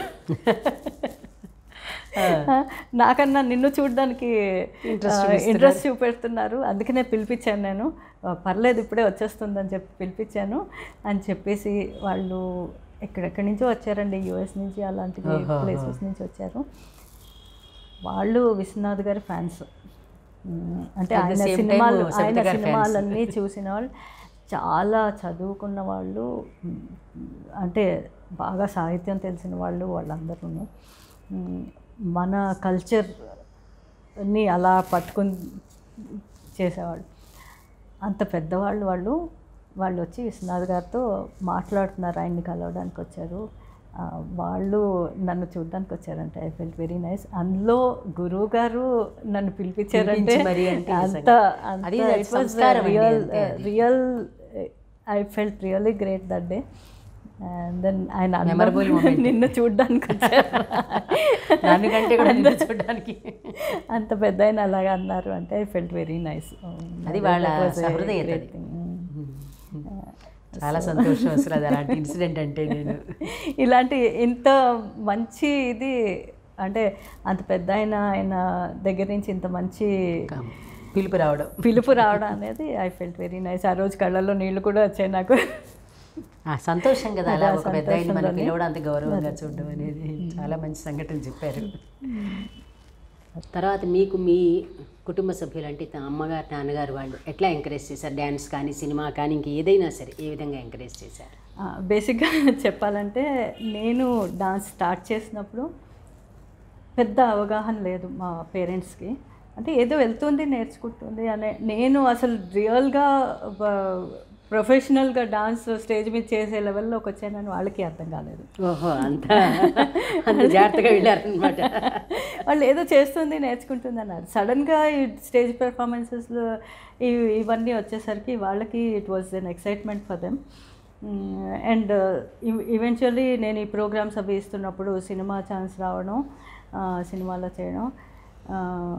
ఆ, నాకన్నా నిన్ను చూడడానికి ఇంట్రెస్ట్ చూపెడుతున్నారు అందుకనే పిలిపించాను నేను ఆ, పర్లేదు ఇప్పుడే వచ్చేస్తుందని చెప్పి పిలిపించాను అని చెప్పేసి వాళ్ళు ఎక్కడెక్కడి నుంచో వచ్చారండి యూఎస్ నుంచి అలాంటి ప్లేసెస్ నుంచి వచ్చారు వాళ్ళు విశ్వనాథ్ గారి ఫ్యాన్స్ అంటే At the ఆయన same time, సినిమాలు సబిత ఆయన గారి fans. సినిమాలన్నీ చూసిన వాళ్ళు చాలా చదువుకున్న వాళ్ళు మ్, అంటే బాగా సాహిత్యం తెలిసిన వాళ్ళు వాళ్ళందరూ మన కల్చర్ని అలా పట్టుకుని చేసేవాళ్ళు అంత పెద్దవాళ్ళు వాళ్ళు వాళ్ళు వచ్చి విశ్వనాథ్ గారితో మాట్లాడుతున్నారు ఆయన్ని కలవడానికి వచ్చారు ఆ, వాళ్ళు నన్ను చూడడానికి వచ్చారంటే ఐ ఫెల్ట్ వెరీ నైస్ అందులో గురువు గారు నన్ను పిలిపించారంటే పిలిపించి మరీ అంటే అంత అది అది ఇట్ వాజ్ సంస్కారం అండి, రియల్ అంతే అది. Real I felt really great that day and then ఆయన అన్నారు, Memorable moment. నిన్ను చూడడానికి వచ్చారు దాని కంటే కూడా నిన్ను చూడడానికి అంత పెద్ద ఆయన అలాగా అన్నారు అంటే ఐ ఫెల్ట్ వెరీ నైస్ అది వాళ్ళ సహృదయత అది. చాలా సంతోషం అసలు అది అలాంటి ఇన్సిడెంట్ అంటే నేను ఇలాంటి ఇంత మంచి ఇది అంటే అంత పెద్ద ఆయన ఆయన దగ్గర నుంచి ఇంత మంచి పిలుపు రావడం పిలుపు రావడం అనేది ఐ ఫెల్ట్ వెరీ నైస్ ఆ రోజు కళ్ళల్లో నీళ్ళు కూడా వచ్చాయి నాకు ఆ సంతోషం కదా అలా అదే ఒక పెద్ద ఆయన మన సంతోషంలోనే. పిలవడం అంత గౌరవంగా చూడడం అనేది చాలా మంచి సంఘటన చెప్పారు తర్వాత మీకు మీ కుటుంబ సభ్యులు అంటే త- అమ్మగారు నాన్నగారు వాళ్ళు ఎట్లా ఎంకరేజ్ చేశారు డ్యాన్స్ కానీ సినిమా కానీ ఇంక ఏదైనా సరే ఏ విధంగా ఎంకరేజ్ చేశారు బేసిక్గా చెప్పాలంటే నేను డాన్స్ స్టార్ట్ చేసినప్పుడు పెద్ద అవగాహన లేదు మా పేరెంట్స్కి అంటే ఏదో వెళ్తుంది నేర్చుకుంటుంది అనే నేను అసలు రియల్గా ప్రొఫెషనల్గా డాన్స్ స్టేజ్ మీద చేసే లెవెల్లోకి వచ్చానని వాళ్ళకి అర్థం కాలేదు ఓహో అంత అంత జాగ్రత్తగా వెళ్ళారనమాట వాళ్ళు ఏదో చేస్తుంది నేర్చుకుంటుంది అన్నారు సడన్గా ఈ స్టేజ్ పెర్ఫార్మెన్సెస్లో ఇవి ఇవన్నీ వచ్చేసరికి వాళ్ళకి it was an excitement for them and eventually నేను ఈ ప్రోగ్రామ్స్ అవి ఇస్తున్నప్పుడు సినిమా ఛాన్స్ రావడం ఆ, సినిమాలో చేయడం ఆ,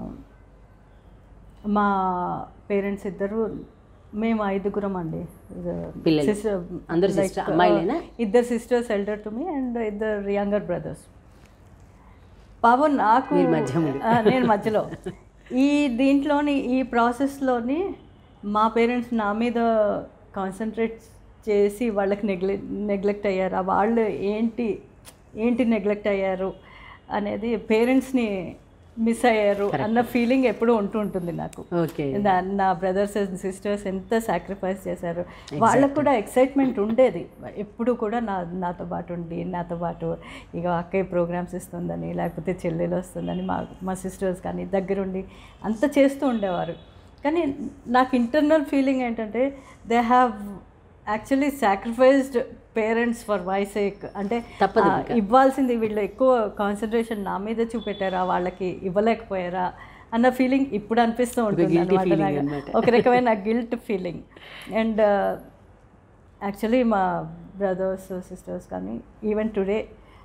మా పేరెంట్స్ ఇద్దరు మేము ఐదుగురం అండి పిల్లలు. Sister- అందరు like, sister- అమ్మాయిలేనా? uh, ఇద్దరు sisters elder to me and ఇద్దరు యంగర్ బ్రదర్స్ పాపం నాకు మీరు మధ్యములు. ఆ, నేను మధ్యలో ఈ దీంట్లోని ఈ ప్రాసెస్లోని మా పేరెంట్స్ నా మీద కాన్సన్ట్రేట్ చేసి వాళ్ళకి నెగ్లె నెగ్లెక్ట్ అయ్యారు ఆ వాళ్ళు ఏంటి ఏంటి నెగ్లెక్ట్ అయ్యారు అనేది పేరెంట్స్ని మిస్ అయ్యారు అన్న ఫీలింగ్ ఎప్పుడూ ఉంటూ ఉంటుంది నాకు ఓకే నా- నా బ్రదర్స్ అండ్ సిస్టర్స్ ఎంత సాక్రిఫైస్ చేశారు వాళ్ళకు కూడా ఎక్సైట్మెంట్ ఉండేది ఎప్పుడు కూడా నా నాతో పాటు ఉండి నాతో పాటు ఇక అక్కయ్య ప్రోగ్రామ్స్ ఇస్తుందని లేకపోతే చెల్లెలు వస్తుందని మా మా సిస్టర్స్ కానీ దగ్గరుండి అంత చేస్తూ ఉండేవారు కానీ నాకు ఇంటర్నల్ ఫీలింగ్ ఏంటంటే they have actually sacrificed parents for my sake అంటే తప్పదు ఆ, ఇవ్వాల్సింది వీళ్ళు ఎక్కువ కాన్సన్ట్రేషన్ నా మీద చూపెట్టారా వాళ్ళకి ఇవ్వలేకపోయారా అన్న ఫీలింగ్ ఇప్పుడు అనిపిస్తూ ఉంటుంది guilty అన్నమాట feeling నాకు. అన్నమాట. ఒక రకమైన గిల్ట్ ఫీలింగ్ అండ్ యాక్చువల్లీ మా బ్రదర్స్ సిస్టర్స్ కానీ even today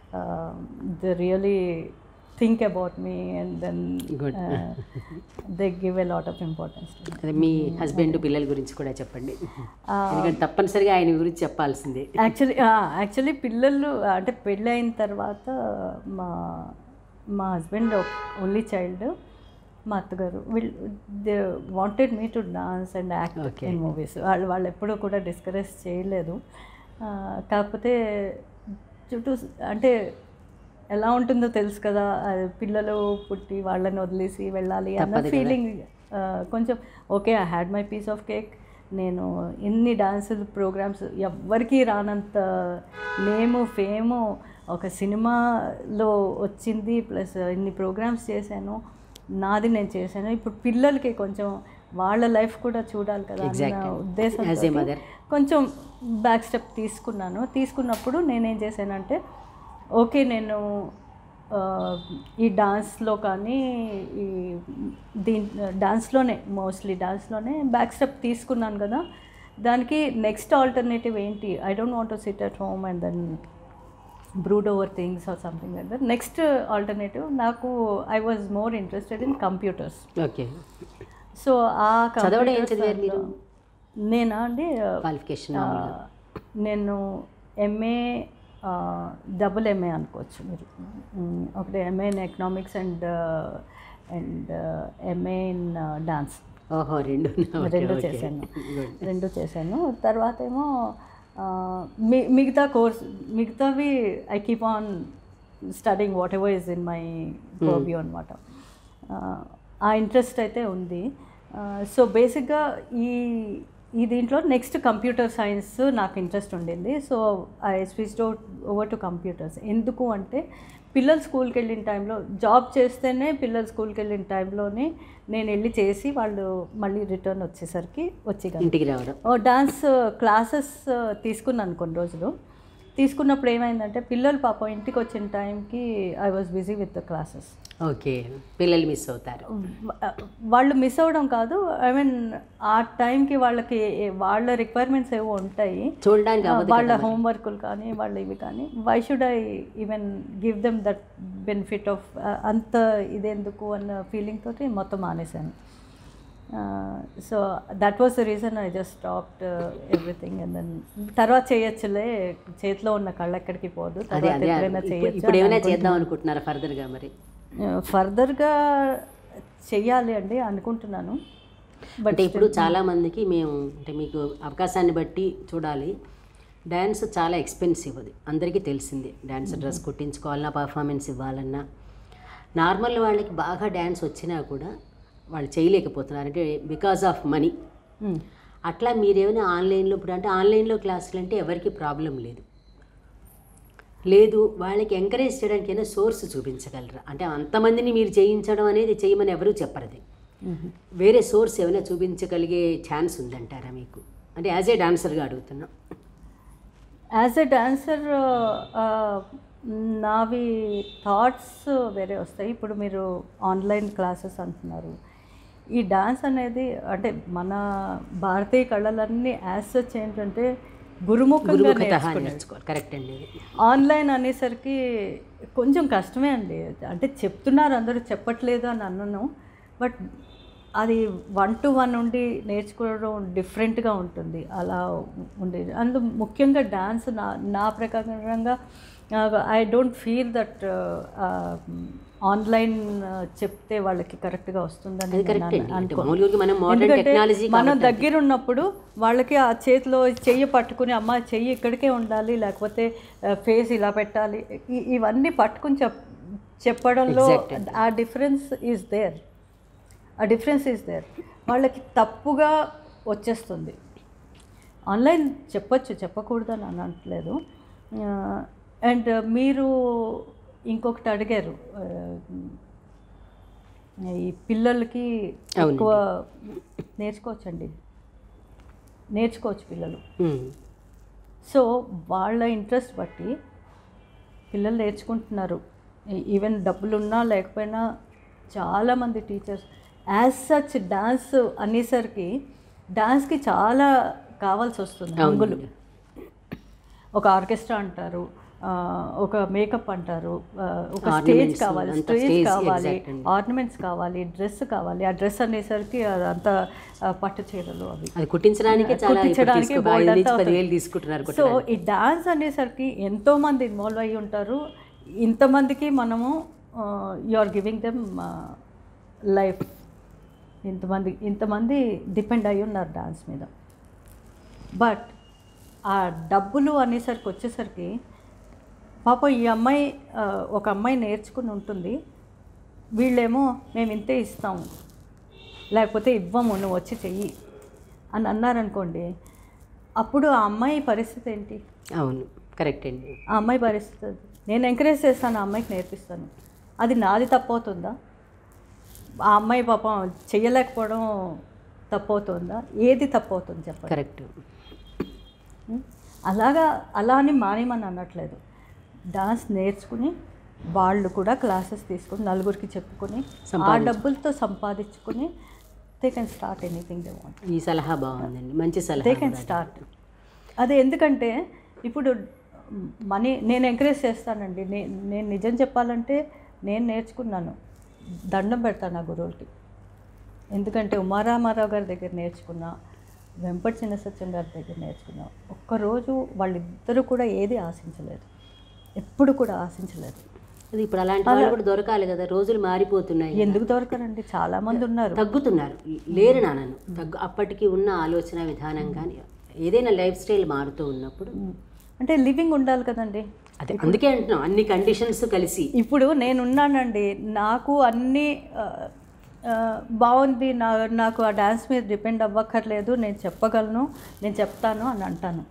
they really think about me and then Good. They give a lot of importance అదే మీ హస్బెండ్ పిల్లల గురించి కూడా చెప్పండి ఎందుకంటే తప్పనిసరిగా ఆయన గురించి చెప్పాల్సిందే యాక్చువల్లీ యాక్చువల్లీ పిల్లలు అంటే పెళ్ళి అయిన తర్వాత మా మా హస్బెండ్ ఓన్లీ చైల్డ్ మా అత్తగారు వీళ్ళు they wanted me to dance and act Okay. In movies వాళ్ళు వాళ్ళు ఎప్పుడూ కూడా డిస్కరేజ్ చేయలేదు ఆ, కాకపోతే చుట్టూ అంటే ఎలా ఉంటుందో తెలుసు కదా ఆ, పిల్లలు పుట్టి వాళ్ళని వదిలేసి వెళ్ళాలి అన్న తప్పదు కదా. ఫీలింగ్ కొంచెం okay I had my piece of cake నేను ఎన్ని డాన్సులు ప్రోగ్రామ్స్ ఎవ్వరికీ రానంత నేము ఫేము ఒక సినిమాలో వచ్చింది ప్లస్ ఇన్ని ప్రోగ్రామ్స్ చేశాను నాది నేను చేశాను ఇప్పుడు పిల్లలకి కొంచెం వాళ్ళ లైఫ్ కూడా చూడాలి కదా అన్న Exactly. As a ఉద్దేశంతో mother. కొంచెం బ్యాక్ స్టెప్ తీసుకున్నాను తీసుకున్నప్పుడు నేనేం చేశానంటే ఓకే నేను ఆ, ఈ డాన్స్లో కానీ ఈ దీని డాన్స్లోనే మోస్ట్లీ డాన్స్లోనే బ్యాక్ స్టెప్ తీసుకున్నాను కదా దానికి నెక్స్ట్ ఆల్టర్నేటివ్ ఏంటి I don't want to sit at home and then brood over things or something like that next alternative నాకు I was more interested in computers okay so ఆ చదవడం ఏం computers చదివారు మీరు? దాంట్లో- నేనా అండి క్వాలిఫికేషన్ ఆ, నేను ఎంఏ డబుల్ ఎంఏ అనుకోవచ్చు మీరు మ్, ఒకటి MA in economics and and MA in dance ఓహో రెండు రెండు చేశాను రెండు చేశాను తర్వాత ఏమో ఆ, మి మిగతా కోర్స్ మిగతావి I keep on studying whatever is in my hobby అనమాట ఆ ఇంట్రెస్ట్ అయితే ఉంది సో బేసిక్గా ఈ ఈ దీంట్లో నెక్స్ట్ కంప్యూటర్ సైన్స్ నాకు ఇంట్రెస్ట్ ఉండింది so I switched out over to computers ఎందుకు అంటే పిల్లలు స్కూల్కి వెళ్ళిన టైంలో జాబ్ చేస్తేనే పిల్లలు స్కూల్కి వెళ్ళిన టైంలోనే నేను వెళ్ళి చేసి వాళ్ళు మళ్ళీ రిటర్న్ వచ్చేసరికి వచ్చేయగలను ఇంటికి రావడం ఓ డాన్స్ క్లాసెస్ తీసుకున్నాను కొన్ని రోజులు తీసుకున్నప్పుడు ఏమైందంటే పిల్లలు పాపం ఇంటికి వచ్చిన టైంకి I was busy with the classes okay పిల్లలు మిస్ అవుతారు వాళ్ళు మిస్ అవ్వడం కాదు ఐ మీన్ ఆ టైంకి వాళ్ళకి వాళ్ళ రిక్వైర్మెంట్స్ ఏవో ఉంటాయి చూడడానికి ఆ, అవ్వదు వాళ్ళ కదా మరి. హోంవర్క్లు కానీ వాళ్ళ ఇవి కానీ why should I even give them that benefit of అంత ఇదెందుకు అన్న ఫీలింగ్ తోటి మొత్తం మానేశాను so that was the reason I just stopped everything and then తర్వాత చేయొచ్చులే చేతిలో ఉన్న కళ్ళు ఎక్కడికి పోదు అదే తర్వాత అదే ఎప్పుడైనా ఇప్పుడు- చేయొచ్చు ఇప్పుడు ఏమైనా చేద్దాం అనుకుంటున్నారా ఫర్దర్గా మరి ఫర్దర్గా చెయ్యాలి అండి అనుకుంటున్నాను బట్ అంటే ఇప్పుడు చాలా మందికి మేము అంటే మీకు అవకాశాన్ని బట్టి చూడాలి డ్యాన్స్ చాలా ఎక్స్పెన్సివ్ అది అందరికీ తెలిసిందే డ్యాన్స్ డ్రెస్ కుట్టించుకోవాలన్నా పర్ఫార్మెన్స్ ఇవ్వాలన్నా నార్మల్ వాళ్ళకి బాగా డ్యాన్స్ వచ్చినా కూడా వాళ్ళు చేయలేకపోతున్నారు అంటే బికాస్ ఆఫ్ మనీ అట్లా మీరేమైనా ఆన్లైన్లో ఇప్పుడు అంటే ఆన్లైన్లో క్లాసులు అంటే ఎవరికి ప్రాబ్లం లేదు లేదు వాళ్ళకి ఎంకరేజ్ చేయడానికి ఏదైనా సోర్స్ చూపించగలరా అంటే అంతమందిని మీరు చేయించడం అనేది చేయమని ఎవరూ చెప్పరది వేరే సోర్స్ ఏమైనా చూపించగలిగే ఛాన్స్ ఉందంటారా మీకు అంటే యాజ్ ఏ డాన్సర్గా అడుగుతున్నా యాజ్ ఎ డాన్సర్ నావి థాట్స్ వేరే వస్తాయి ఇప్పుడు మీరు ఆన్లైన్ క్లాసెస్ అంటున్నారు ఈ డాన్స్ అనేది అంటే మన భారతీయ కళలన్నీ యాజ్ సచ్ ఏంటంటే గురుముఖంగా గురుముఖత నేర్చుకునేది నేర్చుకోవాలి కరెక్ట్ అండి ఇది. ఆన్లైన్ అనేసరికి కొంచెం కష్టమే అండి అంటే చెప్తున్నారు అందరూ చెప్పట్లేదు అని అన్నాను బట్ అది వన్ టు వన్ ఉండి నేర్చుకోవడం డిఫరెంట్గా ఉంటుంది అలా ఉండేది అందు ముఖ్యంగా డాన్స్ నా నా ప్రకారంగా I don't feel that online చెప్తే వాళ్ళకి కరెక్ట్గా వస్తుందని అది నేను కరెక్ట్ అండి అను- అంటే అనుకోను. మామూలుగా మనం మోడర్న్ ఎందుకంటే టెక్నాలజీ మనం దగ్గర ఉన్నప్పుడు వాళ్ళకి ఆ చేతిలో చెయ్యి పట్టుకుని అమ్మ చెయ్యి ఇక్కడికే ఉండాలి లేకపోతే ఫేస్ ఇలా పెట్టాలి ఇ- ఇవన్నీ పట్టుకుని చెప్ చెప్పడంలో Exactly. ఆ డిఫరెన్స్ ఈజ్ దేర్ ఆ డిఫరెన్స్ ఈజ్ దేర్ వాళ్ళకి తప్పుగా వచ్చేస్తుంది ఆన్లైన్ చెప్పొచ్చు చెప్పకూడదని అని అనట్లేదు అండ్ మీరు ఇంకొకటి అడిగారు ఆ, ఈ పిల్లలకి అవునండి. ఎక్కువ నేర్చుకోవచ్చండి నేర్చుకోవచ్చు పిల్లలు ఉమ్. సో వాళ్ళ ఇంట్రెస్ట్ బట్టి పిల్లలు నేర్చుకుంటున్నారు ఈ- ఈవెన్ డబ్బులున్నా లేకపోయినా చాలామంది టీచర్స్ యాజ్ సచ్ డాన్స్ అనేసరికి డాన్స్కి చాలా కావాల్సి వస్తుంది హంగులు అవునండి. ఒక ఆర్కెస్ట్రా అంటారు ఆ, ఒక మేకప్ అంటారు ఆ, ఒక స్టేజ్ Ornaments, కావాలి అంతా స్టేజ్ stage, కావాలి exact అండి. ఆర్నమెంట్స్ కావాలి డ్రెస్ కావాలి ఆ డ్రెస్ అనేసరికి అదంతా ఆ, పట్టు చీరలు అవి అది కుట్టించడానికే చాలా ఇప్పుడు కుట్టించడానికి తీసుకో- bold ఐదు నుంచి అంతా పదివేలు తీసుకుంటున్నారు సో కుట్టడానికి. ఈ డాన్స్ అనేసరికి ఎంతోమంది ఇన్వాల్వ్ అయ్యి ఉంటారు ఇంతమందికి మనము you are giving them life ఇంతమంది ఇంతమంది డిపెండ్ అయి ఉన్నారు డాన్స్ మీద బట్ ఆ డబ్బులు అనేసరికి వచ్చేసరికి పాపం ఈ అమ్మాయి ఆ, ఒక అమ్మాయి నేర్చుకుని ఉంటుంది వీళ్ళేమో మేము ఇంతే ఇస్తాము లేకపోతే ఇవ్వము నువ్వు వచ్చి చెయ్యి అని అన్నారనుకోండి అప్పుడు ఆ అమ్మాయి పరిస్థితి ఏంటి అవును కరెక్ట్ అండి ఆ అమ్మాయి పరిస్థితి అది. నేను ఎంకరేజ్ చేస్తాను ఆ అమ్మాయికి నేర్పిస్తాను అది నాది తప్పవుతుందా ఆ అమ్మాయి పాపం చెయ్యలేకపోవడం తప్పవుతుందా ఏది తప్పవుతుంది చెప్పండి కరెక్ట్ ఉం? అలాగా అలా అని మానేమని అనట్లేదు డాన్స్ నేర్చుకుని వాళ్ళు కూడా క్లాసెస్ తీసుకుని నలుగురికి చెప్పుకొని ఆ సంపాదించు. డబ్బులతో సంపాదించుకుని they can start anything they want ఈ సలహా బాగుందండి మంచి దే సలహా కెన్ కూడా. స్టార్ట్ అదే ఎందుకంటే ఇప్పుడు మనీ నేను ఎంకరేజ్ చేస్తానండి నే నేను నిజం చెప్పాలంటే నేను నేర్చుకున్నాను దండం పెడతాను నా గురువులకి ఎందుకంటే ఉమారామారావు గారి దగ్గర నేర్చుకున్నా వెంపటి చిన్న సత్యం గారి దగ్గర నేర్చుకున్నా ఒక్కరోజు వాళ్ళిద్దరూ కూడా ఏది ఆశించలేదు ఎప్పుడు కూడా ఆశించలేదు అది ఇప్పుడు అలాంటి వాళ్ళు కూడా దొరకాలి కదా రోజులు మారిపోతున్నాయి ఎందుకు దొరకరండి చాలామంది ఉన్నారు తగ్గుతున్నారు లేరు నాన్నను తగ్గు అప్పటికి ఉన్న ఆలోచన విధానం కానీ ఏదైనా లైఫ్ స్టైల్ మారుతూ ఉన్నప్పుడు అంటే లివింగ్ ఉండాలి కదండి అదే అందుకే అంటున్నాం అన్ని కండిషన్స్ కలిసి ఇప్పుడు నేనున్నానండి నాకు అన్నీ ఆ, ఆ, బాగుంది నా నాకు ఆ డ్యాన్స్ మీద డిపెండ్ అవ్వక్కర్లేదు నేను చెప్పగలను నేను చెప్తాను అని అంటాను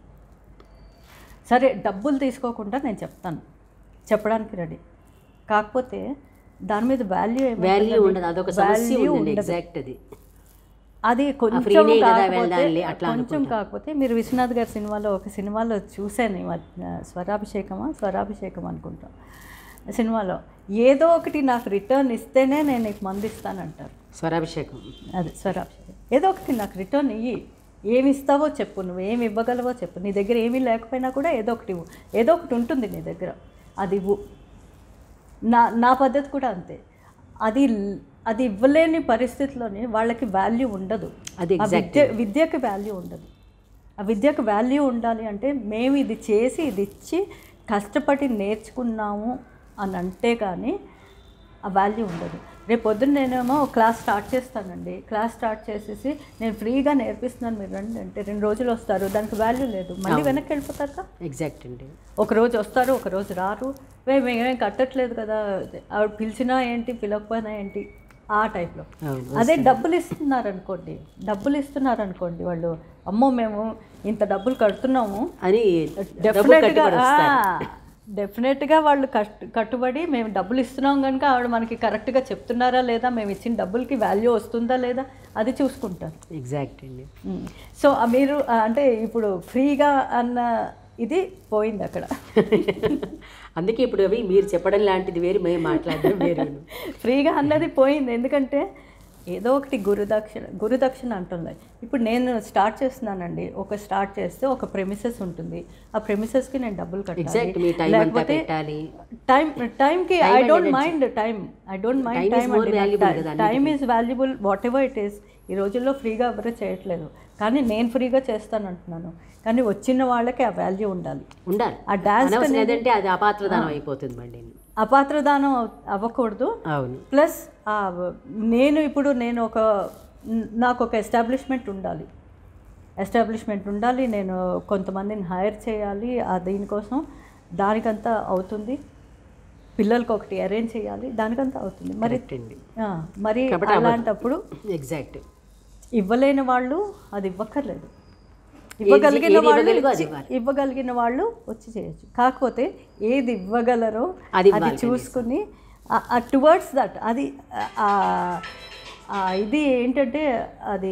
సరే డబ్బులు తీసుకోకుండా నేను చెప్తాను చెప్పడానికి రెడీ కాకపోతే దాని మీద వాల్యూ వాల్యూ ఉండదు అదొక సమస్య ఉందండి ఎగ్జాక్ట్ అది అది కొంచెం ఫ్రీనే కదా కాకపోతే వెళ్దాంలే అట్లా కొంచెం కాకపోతే మీరు విశ్వనాథ్ గారి సినిమాలో ఒక సినిమాలో చూశాను ఈ మధ్య స్వరాభిషేకమా స్వరాభిషేకం అనుకుంటాం సినిమాలో ఏదో ఒకటి నాకు రిటర్న్ ఇస్తేనే నేను నీకు మంది ఇస్తానంటారు స్వరాభిషేకం అది స్వరాభిషేకం ఏదో ఒకటి నాకు రిటర్న్ ఇయ్యి ఏమి ఇస్తావో చెప్పు నువ్వు ఏమి ఇవ్వగలవో చెప్పు నీ దగ్గర ఏమీ లేకపోయినా కూడా ఏదో ఒకటి ఇవ్వు ఏదో ఒకటి ఉంటుంది నీ దగ్గర అది ఇవ్వు నా నా పద్ధతి కూడా అంతే అది ల్- అది ఇవ్వలేని పరిస్థితిలోనే వాళ్ళకి వాల్యూ ఉండదు అది ఆ విద్య విద్యకి వాల్యూ ఉండదు ఆ విద్యకు వాల్యూ ఉండాలి అంటే మేము ఇది చేసి ఇది ఇచ్చి కష్టపడి నేర్చుకున్నాము అని అంటే కానీ ఆ వాల్యూ ఉండదు రేపు పొద్దున్న నేనేమో క్లాస్ స్టార్ట్ చేస్తానండి క్లాస్ స్టార్ట్ చేసేసి నేను ఫ్రీగా నేర్పిస్తున్నాను మీరు రండి అంటే రెండు రోజులు వస్తారు దానికి వాల్యూ లేదు మళ్ళీ వెనక్కి వెళ్ళిపోతారు ఎగ్జాక్ట్ అండి ఒక రోజు వస్తారు ఒక రోజు రారు మేము మేమేం కట్టట్లేదు కదా ఆవిడ పిలిచినా ఏంటి పిలవకపోయినా ఏంటి ఆ టైప్లో అవును అదే డబ్బులు ఇస్తున్నారు అనుకోండి డబ్బులు ఇస్తున్నారు అనుకోండి వాళ్ళు అమ్మో మేము ఇంత డబ్బులు కడుతున్నాము అని డబ్బు డెఫినెట్గా కట్టుబడి వస్తారు డెఫినెట్గా వాళ్ళు కట్ కట్టుబడి మేము డబ్బులు ఇస్తున్నాం కనుక ఆవిడ మనకి కరెక్ట్గా చెప్తున్నారా లేదా మేము ఇచ్చిన డబ్బులకి వాల్యూ వస్తుందా లేదా అది చూసుకుంటారు ఎగ్జాక్ట్ అండి సో ఆ మీరు ఆ, అంటే ఇప్పుడు ఫ్రీగా అన్న ఇది పోయింది అక్కడ అందుకే ఇప్పుడు అవి మీరు చెప్పడం లాంటిది వేరు మేము మాట్లాడడం వేరు ఫ్రీగా అన్నది పోయింది ఎందుకంటే ఏదో ఒకటి గురుదక్షిణ గురుదక్షిణ అంటుంది ఇప్పుడు నేను స్టార్ట్ చేస్తున్నానండి ఒక స్టార్ట్ చేస్తే ఒక ప్రెమిసెస్ ఉంటుంది ఆ ప్రెమిసెస్కి నేను డబ్బులు ఎగ్జాక్ట్ మీ కట్టాలి టైం అంతా లేకపోతే పెట్టాలి టైం టైంకి I don't mind time I don't mind Time is time more valuable కదా time is valuable whatever it is ఈ రోజుల్లో ఫ్రీగా ఎవరు చేయట్లేదు కానీ నేను ఫ్రీగా చేస్తాను అంటున్నాను కానీ వచ్చిన వాళ్ళకి ఆ వాల్యూ ఉండాలి ఉండాలి ఆ డాన్స్ అనవసరం ఏదంటే అది అపాత్రదానం అయిపోతుంది మళ్ళీ అపాత్రదానం అవ- అవ్వకూడదు అవును ప్లస్ ఆ నేను ఇప్పుడు నేను ఒక నాకు ఒక ఎస్టాబ్లిష్మెంట్ ఉండాలి ఎస్టాబ్లిష్మెంట్ ఉండాలి నేను కొంతమందిని హైర్ చేయాలి ఆ దీనికోసం దానికంతా అవుతుంది పిల్లలకి ఒకటి అరేంజ్ చేయాలి దానికంతా అవుతుంది మరి కరెక్ట్ అండి ఆ, మరి కాబట్టి అవ్వదు. అలాంటప్పుడు ఎగ్జాక్ట్ ఇవ్వలేని వాళ్ళు అది ఇవ్వక్కర్లేదు ఇవ్వగలిగిన ఏది వాళ్ళు ఇవ్వగలిగో అది ఇచ్చి- ఇవ్వాలి. ఇవ్వగలిగిన వాళ్ళు వచ్చి చేయొచ్చు కాకపోతే ఏది ఇవ్వగలరో అది అది ఇవ్వాలి చూసుకుని టువర్డ్స్ దట్ అది ఆ- ఆ ఇది ఏంటంటే అది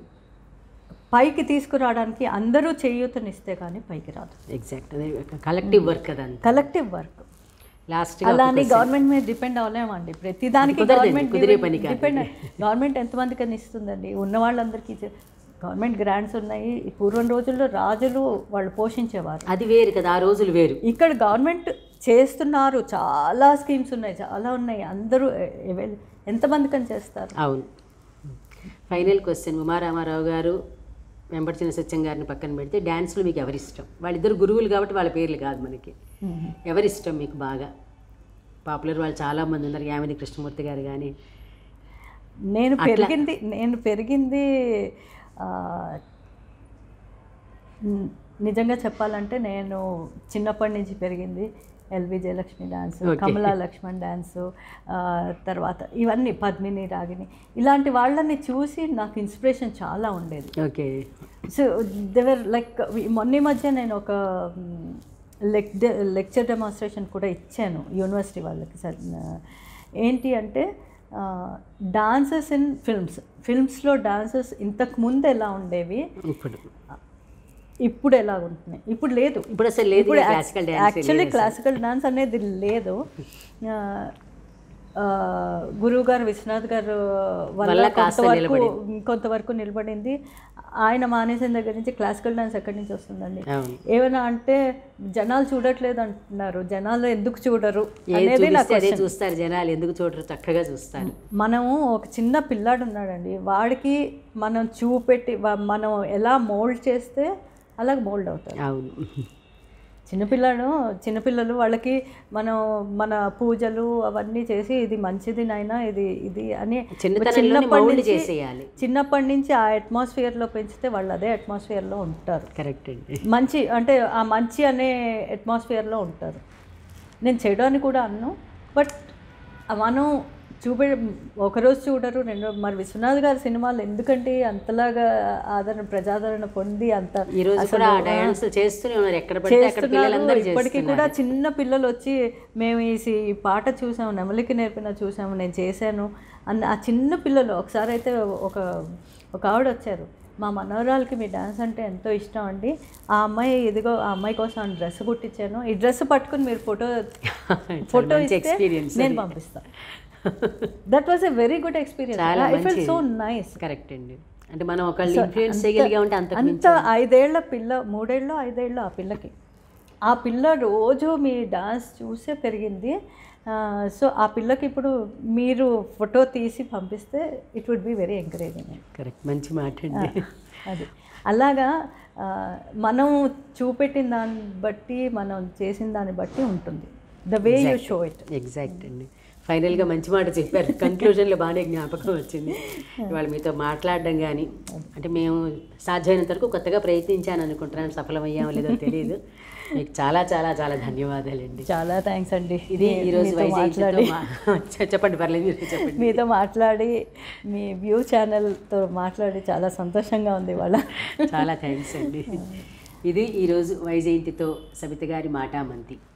పైకి తీసుకురావడానికి అందరూ చేయూతనిస్తే కానీ పైకి రాదు ఎగ్జాక్ట్ అదే కలెక్టివ్ వర్క్ అదంతా కలెక్టివ్ వర్క్ లాస్ట్ అలా అని గవర్నమెంట్ మీద డిపెండ్ అవ్వలేమండి ప్రతి దానికి కుదరదండి, గవర్నమెంట్ కుదిరే పని కాదు. డిపెండ్ గవర్నమెంట్ ఎంతమందికి అని ఇస్తుందండి ఉన్న వాళ్ళందరికీ ఇచ్చే- గవర్నమెంట్ గ్రాంట్స్ ఉన్నాయి ఈ పూర్వం రోజుల్లో రాజులు వాళ్ళు పోషించేవారు అది వేరు కదా ఆ రోజులు వేరు ఇక్కడ గవర్నమెంట్ చేస్తున్నారు చాలా స్కీమ్స్ ఉన్నాయి చాలా ఉన్నాయి అందరూ ఎవైల- ఎంతమందికి అని చేస్తారు అవును ఫైనల్ క్వశ్చన్ ఉమారామారావు గారు వెంబడిచిన సత్యం గారిని పక్కన పెడితే డ్యాన్స్లో మీకు ఎవరిష్టం వాళ్ళిద్దరు గురువులు కాబట్టి వాళ్ళ పేర్లు కాదు మనకి ఎవరిష్టం మీకు బాగా పాపులర్ వాళ్ళు చాలామంది ఉన్నారు యామిని కృష్ణమూర్తి గారు కానీ నేను పెరిగింది నేను పెరిగింది ఆ, న్- నిజంగా చెప్పాలంటే నేను చిన్నప్పటి నుంచి పెరిగింది LV Jayalakshmi dance Okay. Kamala Lakshman dance ఆ, తర్వాత ఇవన్నీ పద్మిని రాగిని ఇలాంటి వాళ్ళని చూసి నాకు ఇన్స్పిరేషన్ చాలా ఉండేది ఓకే సో దేవర్ లైక్ మొన్న ఈ మధ్య నేను ఒక లెక్ లెక్చర్ డెమాన్స్ట్రేషన్ కూడా ఇచ్చాను యూనివర్సిటీ వాళ్ళకి సార్ ఏంటి అంటే డాన్సెస్ ఇన్ ఫిల్మ్స్ ఫిల్మ్స్లో డాన్సెస్ ఇంతకు ముందు ఎలా ఉండేవి ఇప్పుడు ఇప్పుడు ఎలా ఉంటున్నాయి ఇప్పుడు లేదు ఇప్పుడు అసలు లేదు ఇప్పుడు classical dance actually classical dance అనేది లేదు ఆ, ఆ, గురువు గారు విశ్వనాథ్ గారు వల్ల వల్ల కాస్త కొంతవరకు కొంతవరకు నిలబడింది ఆయన మానేసిన దగ్గర నుంచి క్లాసికల్ డాన్స్ ఎక్కడి నుంచి వస్తుందండి అవును ఏమైనా అంటే జనాలు చూడట్లేదు అంటున్నారు జనాలు ఎందుకు చూడరు ఏది అనేది నా చూపిస్తే అదే క్వశ్చన్ చూస్తారు జనాలు ఎందుకు చూడరు చక్కగా చూస్తారు మనము ఒక చిన్న పిల్లాడు ఉన్నాడండి వాడికి మనం చూపెట్టి వా- మనం ఎలా మోల్డ్ చేస్తే అలా మోల్డ్ అవుతారు అవును చిన్నపిల్లలు చిన్నపిల్లలు వాళ్ళకి మనం మన పూజలు అవన్నీ చేసి ఇది మంచిది నాయనా ఇది ఇది అని చిన్నతనంలోనే మౌల్డ్ చేసేయాలి చిన్నప్పటి నుంచి ఆ అట్మాస్ఫియర్లో పెంచితే వాళ్ళు అదే అట్మాస్ఫియర్లో ఉంటారు కరెక్ట్ అండి మంచి అంటే ఆ మంచి అనే అట్మాస్ఫియర్లో ఉంటారు నేను చెడు అని కూడా అన్ను బట్ మనం చూపే ఒకరోజు చూడరు రెండు మరి విశ్వనాథ్ గారి సినిమాలు ఎందుకంటే అంతలాగా ఆదరణ ప్రజాదరణ పొంది అంత ఈ రోజు కూడా డాన్స్ చేస్తూనే ఉన్నారు ఎక్కడ పడితే అక్కడ చేస్తున్నారు పిల్లలందరూ ఇప్పటికీ కూడా చిన్న పిల్లలు వచ్చి మేము ఈ సి- ఈ పాట చూసాము నెమలికి నేర్పిన చూసాము నేను చేశాను అన్న ఆ చిన్న పిల్లలు ఒకసారి అయితే ఒక ఒక ఆవిడ వచ్చారు మా మనవరాలకి మీ డాన్స్ అంటే ఎంతో ఇష్టం అండి ఆ అమ్మాయి ఇదిగో ఆ అమ్మాయి కోసం డ్రెస్ కుట్టించాను ఈ డ్రెస్ పట్టుకుని మీరు ఫోటో ఫోటో మంచి ఇస్తే ఎక్స్పీరియన్స్ నేను పంపిస్తాను that was a very good experience చాలా ఐ ఫెల్ మంచిది. సో నైస్ కరెక్ట్ అండి అంటే మనం ఒకళ్ళు ఇన్ఫ్లుయెన్స్ చేయగలిగా ఉంటే అంత అంత ఐదేళ్ల పిల్ల మూడేళ్ళు ఐదేళ్ళు ఆ పిల్లకి ఆ పిల్ల రోజు మీ డాన్స్ చూసే పెరిగింది సో ఆ పిల్లకి ఇప్పుడు మీరు ఫోటో తీసి పంపిస్తే it would be very encouraging correct మంచి మాట అండి అది అలాగా ఆ, మనం చూపెట్టిన దాన్ని బట్టి మనం చేసిన దాన్ని బట్టి ఉంటుంది the way you show it exact అండి ఫైనల్గా మంచి మాట చెప్పారు కన్క్లూజన్లో బాగానే జ్ఞాపకం వచ్చింది ఇవాళ మీతో మాట్లాడడం కానీ అంటే మేము సాధ్యమైనంత వరకు కొత్తగా ప్రయత్నించాను అనుకుంటున్నాను సఫలమయ్యామో లేదో తెలియదు మీకు చాలా చాలా చాలా ధన్యవాదాలండి చాలా థ్యాంక్స్ అండి ఇది ఈరోజు మీతో వైజాగ్తో మాట్లాడి మా- చె- చెప్పండి పర్లేదు మీరు చెప్పండి మీతో మాట్లాడి మీ వ్యూ ఛానల్తో మాట్లాడి చాలా సంతోషంగా ఉంది ఇవాళ చాలా థ్యాంక్స్ అండి ఇది ఈరోజు వైజయంతితో సబిత గారి మాటామంతి